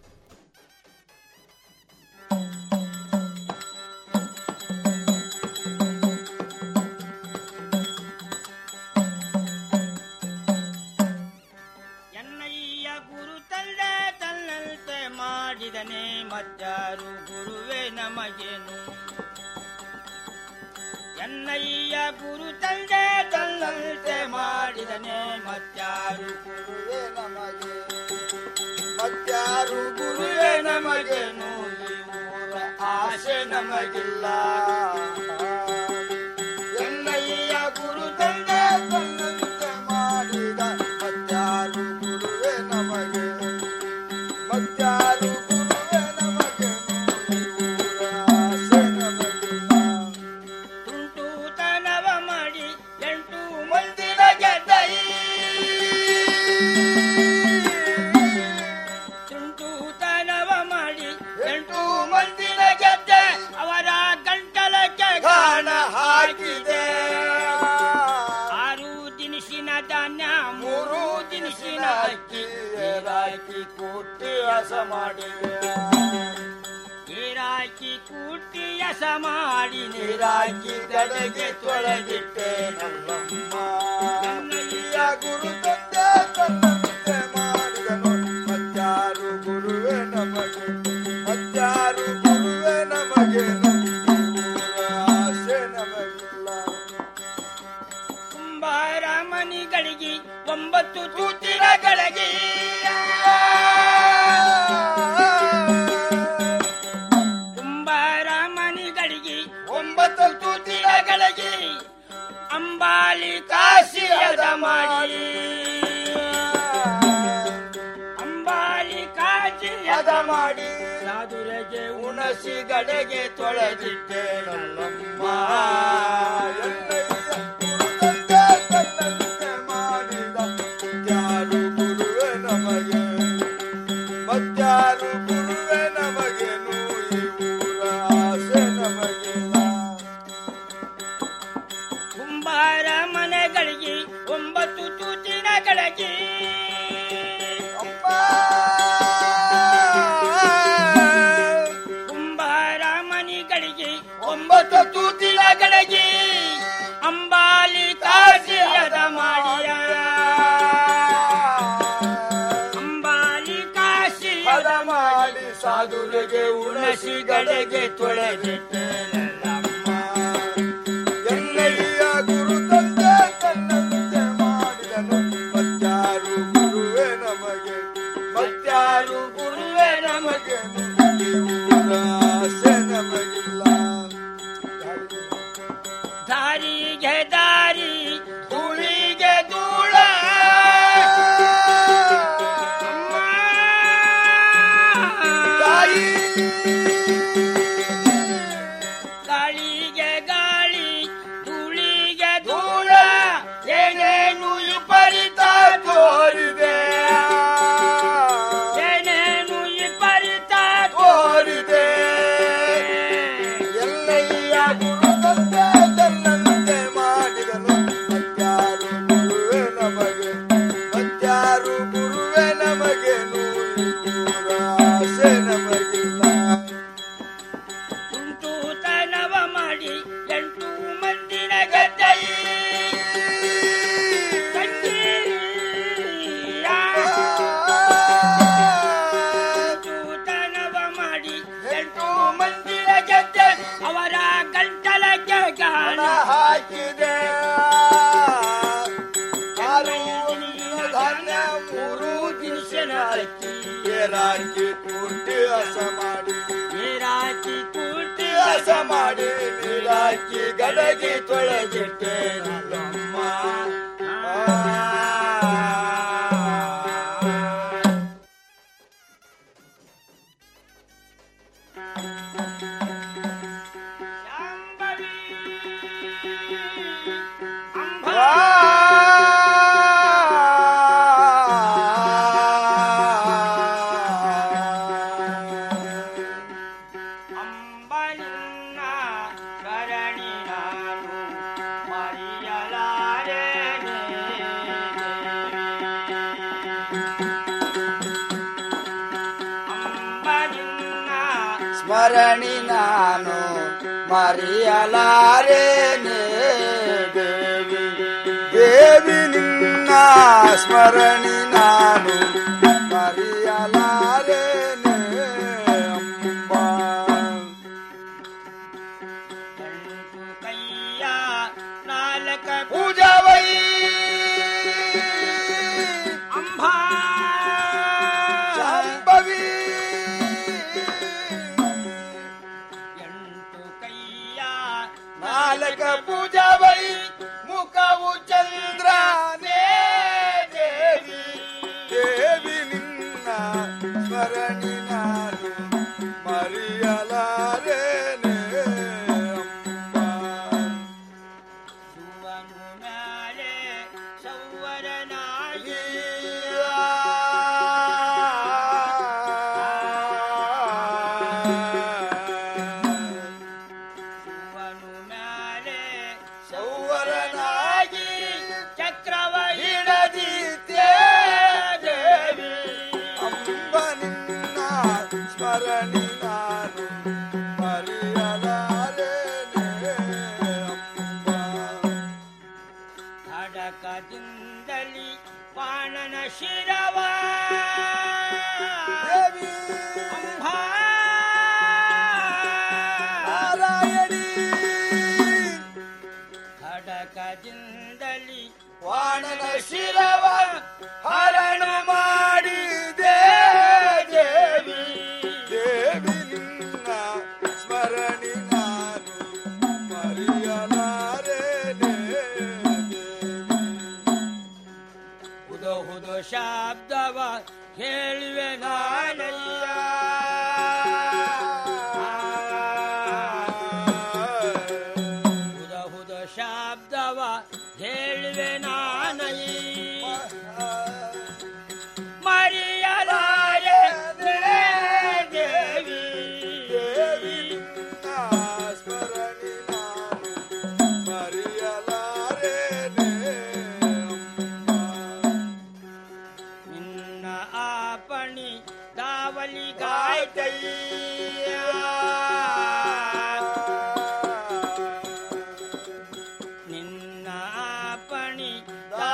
Speaker 1: ಎನ್ನಯ್ಯ ಗುರು ತಂದೆ ತನ್ನಂತೆ ಮಾಡಿದನೆ ಮತ್ತಾರು ಗುರುವೇ ನಮಗೇನು ಎನ್ನಯ್ಯ ಗುರು ತಂದೆ ತನ್ನಂತೆ ಮಾಡಿದನೆ ಮತ್ತಾರು ಗುರುವೇ ನಮಗೆ ಮತ್ತಾರು ಗುರುವೇ ನಮಗೇನು ಈ ಊರ ಆಸೆ ನಮಗಿಲ್ಲ ಎನ್ನಯ್ಯ ಗುರು ತಂದೆ ತನ್ನಂತೆ ಮಾಡಿದ ಮತ್ತಾರು ಗುರುವೇ ನಮಗೆ ಮತ್ತಾರು ಗುರುವೇ ನಮಗೆ ಆಸೆ ನಮಗಿಲ್ಲ ತುಂಟುತನವ ಮಾಡಿ ಎಂಟು ಮಂದಿನ ಗೆದ್ದೈ ತುಂಟುತನವ ಮಾಡಿ ಎಂಟು ಮಂದಿನ ಗೆದ್ದೆ ಅವರ ಗಂಟಲಕ್ಕೆ ಗಾಣ ಹಾಕಿದೆ ಆರು ದಿನಸಿನ ಧಾನ್ಯ ಮೂರು ದಿನಸಿನ ಅಕ್ಕಿ ಏರಾಕಿ ಕೂಟಿ ಹಸ ಮಾಡಿವೆ ನೀರಾಕಿ ಕೂಟಿ ಹಸ ಮಾಡಿ ನೀರಾಕಿ ತಡೆಗೆ ತೊಳೆದಿಟ್ಟೆ ನಲ್ಲಮ್ಮ ನನ್ನಯ್ಯ ಗುರು ತಂದೆ ತನ್ನಂತೆ ಮಾಡಿದನು ಮತ್ತಾರು ಗುರುವೇ ನಮಗೆ ಮತ್ತಾರು ಗುರುವೇ ನಮಗೆ ಆಸೆ ನಮಗಿಲ್ಲ ಕುಂಬಾರ ಮನಿಗಳಿಗೆ ಒಂಬ ಒಂಬತ್ತು ತೂತಿನ ಗಳಗಿ ಕುಂಬಾರ ಮನಿಗಳಿಗೆ ಒಂಬತ್ತು ತೂತಿನ ಗಳಗಿ ಅಂಬಾಲಿ ಕಾಶಿಯದ ಮಾಡಿ ಅಂಬಾಲಿ ಕಾಶಿಯದ ಮಾಡಿ ಸಾಧುರಗೆ ಉಣಸಿ ಗಡೆಗೆ ತೊಳೆದಿಟ್ಟೆ ನಲ್ಲಮ್ಮ
Speaker 5: ಯಾರು ಗುರುವೆ ನಮಗೆ ಮತ್ಯಾರು ಗುರುವೆ ನಮಗೆ ನೂಯಿ ಊರ ಆಸೆ ನಮಗಿಲ್ಲ
Speaker 1: ಕುಂಬಾರ ಮನೆಗಳಿಗೆ ಒಂಬತ್ತು ತೂತಿನ ಗಳಗಿ ಕುಂಬಾರ ಮನಿಗಳಿಗೆ ಒಂಬತ್ತು ತೂತಿನ ಗಳಗಿ ಅಂಬಾಲಿ ಕಾಶಿಯದ ಮಾಡಿಯ ಅಂಬಾಲಿ ಕಾಶಿಯದ ಮಾಡಿ ಸಾಧುರಿಗೆ ಉಣಸಿ ಗಡೆಗೆ ತೊಳೆದಿಟ್ಟೆ
Speaker 5: ಎನ್ನಯ್ಯ ಗುರು ತಂದೆ ತನ್ನಂತೆ ಮಾಡಿದನು ಮತ್ಯಾರು ಗುರುವೆ ನಮಗೆ ಮತ್ಯಾರು ಗುರುವೆ ನಮಗೆ ಊರ ಆಸೆ ನಮಗಿಲ್ಲ
Speaker 1: ದಾರಿಗೆ ದಾರಿ ಧೂಳಿಗೆ ಧೂಳ
Speaker 5: ತಾಯಿ
Speaker 1: ಗಾಳಿಗೆ ಗಾಳಿ ಧೂಳಿಗೆ ಧೂಳ ಏನೇನು ವಿಪರೀತ ತೋರಿದೆ ಏನೇನು ವಿಪರೀತ
Speaker 5: ತೋರಿದೆ ಎಲ್ಲಯ್ಯ ಗುರು ತಂದೆ ತನ್ನಂತೆ ಮಾಡಿದನು ಮತ್ಯಾರು ಗುರುವೆ ನಮಗೆ ಮತ್ಯಾರು ಗುರುವೆ ನಮಗೆ ನೂರಿ ಊರ ಆಸೆ ನಮಗಿಲ್ಲ
Speaker 1: ತುಂಟುತನವ ಮಾಡಿ ಎಂಟು ಮಂದಿನ ಗದ್ದೈ ತುಂಟುತನವ ಮಾಡಿ ಎಂಟು ಮಂದಿನ ಗೆದ್ದೆ ಅವರ ಗಂಟಲಕ್ಕೆ ಗಾಣ
Speaker 5: ಹಾಕಿದೆ ಆರು ದಿನ ಧಾನ್ಯ ಮೂರು ದಿವಸನ ಅಕ್ಕಿ ಏರಾಕಿ ಕೂಟಿ ಹಸ ಮಾಡಿ
Speaker 1: ನೀರಾಕಿ ಕೂಟಿ
Speaker 5: ಹಸ ಮಾಡಿ ನೀರಾಕಿ ಗಡಗಿ ತೊಳೆದಿಟ್ಟೆ ನಲ್ಲಮ್ಮ
Speaker 1: ಅಂಬನಿನ್ನ ಶರಣಿ ನಾನು ಮರೆಯಲಾರೆನೆ. ಅಂಬನಿನ್ನ
Speaker 5: ಸ್ಮರಣಿ ನಾನು ಮರೆಯಲಾರೇನೆ ದೇವಿ ದೇವಿ ನಿನ್ನ ಸ್ಮರಣಿ ನಾನು ಮರೆಯಲಾರೇನೆ ಅಂಬ
Speaker 1: ಕೈಯ ನಾಲ್ಕ
Speaker 5: ಪೂಜಾವೈ
Speaker 1: ಅಂಬಾ
Speaker 5: ಶಾಂಭವಿ
Speaker 1: ಎಂಟು ಕೈಯ
Speaker 5: ನಾಲ್ಕ ಪೂಜಾವೈ ಮುಖವು ಚಂದ್ರನೇ ದೇವಿ ದೇವಿ ನಿನ್ನ ಸ್ಮರಣಿ ನಾನು ಮರೆಯಲಾರೇನೆ ಅಂಬ
Speaker 1: ಸುವನು ಮ್ಯಾಲೆ ಸೌವರನಾಗಿ ಸುವನು ಮ್ಯಾಲೆ ಸೌವರನಾಗಿ ಚಕ್ರವ ಹಿಡದಿದ್ದೆ ದೇವಿ
Speaker 5: ಅಂಬ ನಿನ್ನ ಸ್ಮರಣಿ ನಾನು ಮರೆಯಲಾರೇನೆ ಅಂಬ
Speaker 1: ಖಡಕದಿಂದಲಿ ಬಾಣನ ಶಿರವ ಅಂಬಾ
Speaker 5: ನಾರಾಯಣಿ
Speaker 1: ಖಡಕದಿಂದಲಿ
Speaker 5: ವಾ ಪ್ರಾಣನ ಶಿರವ ಹರಣ ಮಾಡಿದೆ ದೇವಿ ದೇವಿ ನಿನ್ನ ಸ್ಮರಣಿ ನಾನು ಮರೆಯಲಾರೆನೆ
Speaker 1: ಹುದು ಹುದು ಶಬ್ದವ ಹೇಳುವೆ ನಾನಯ್ಯ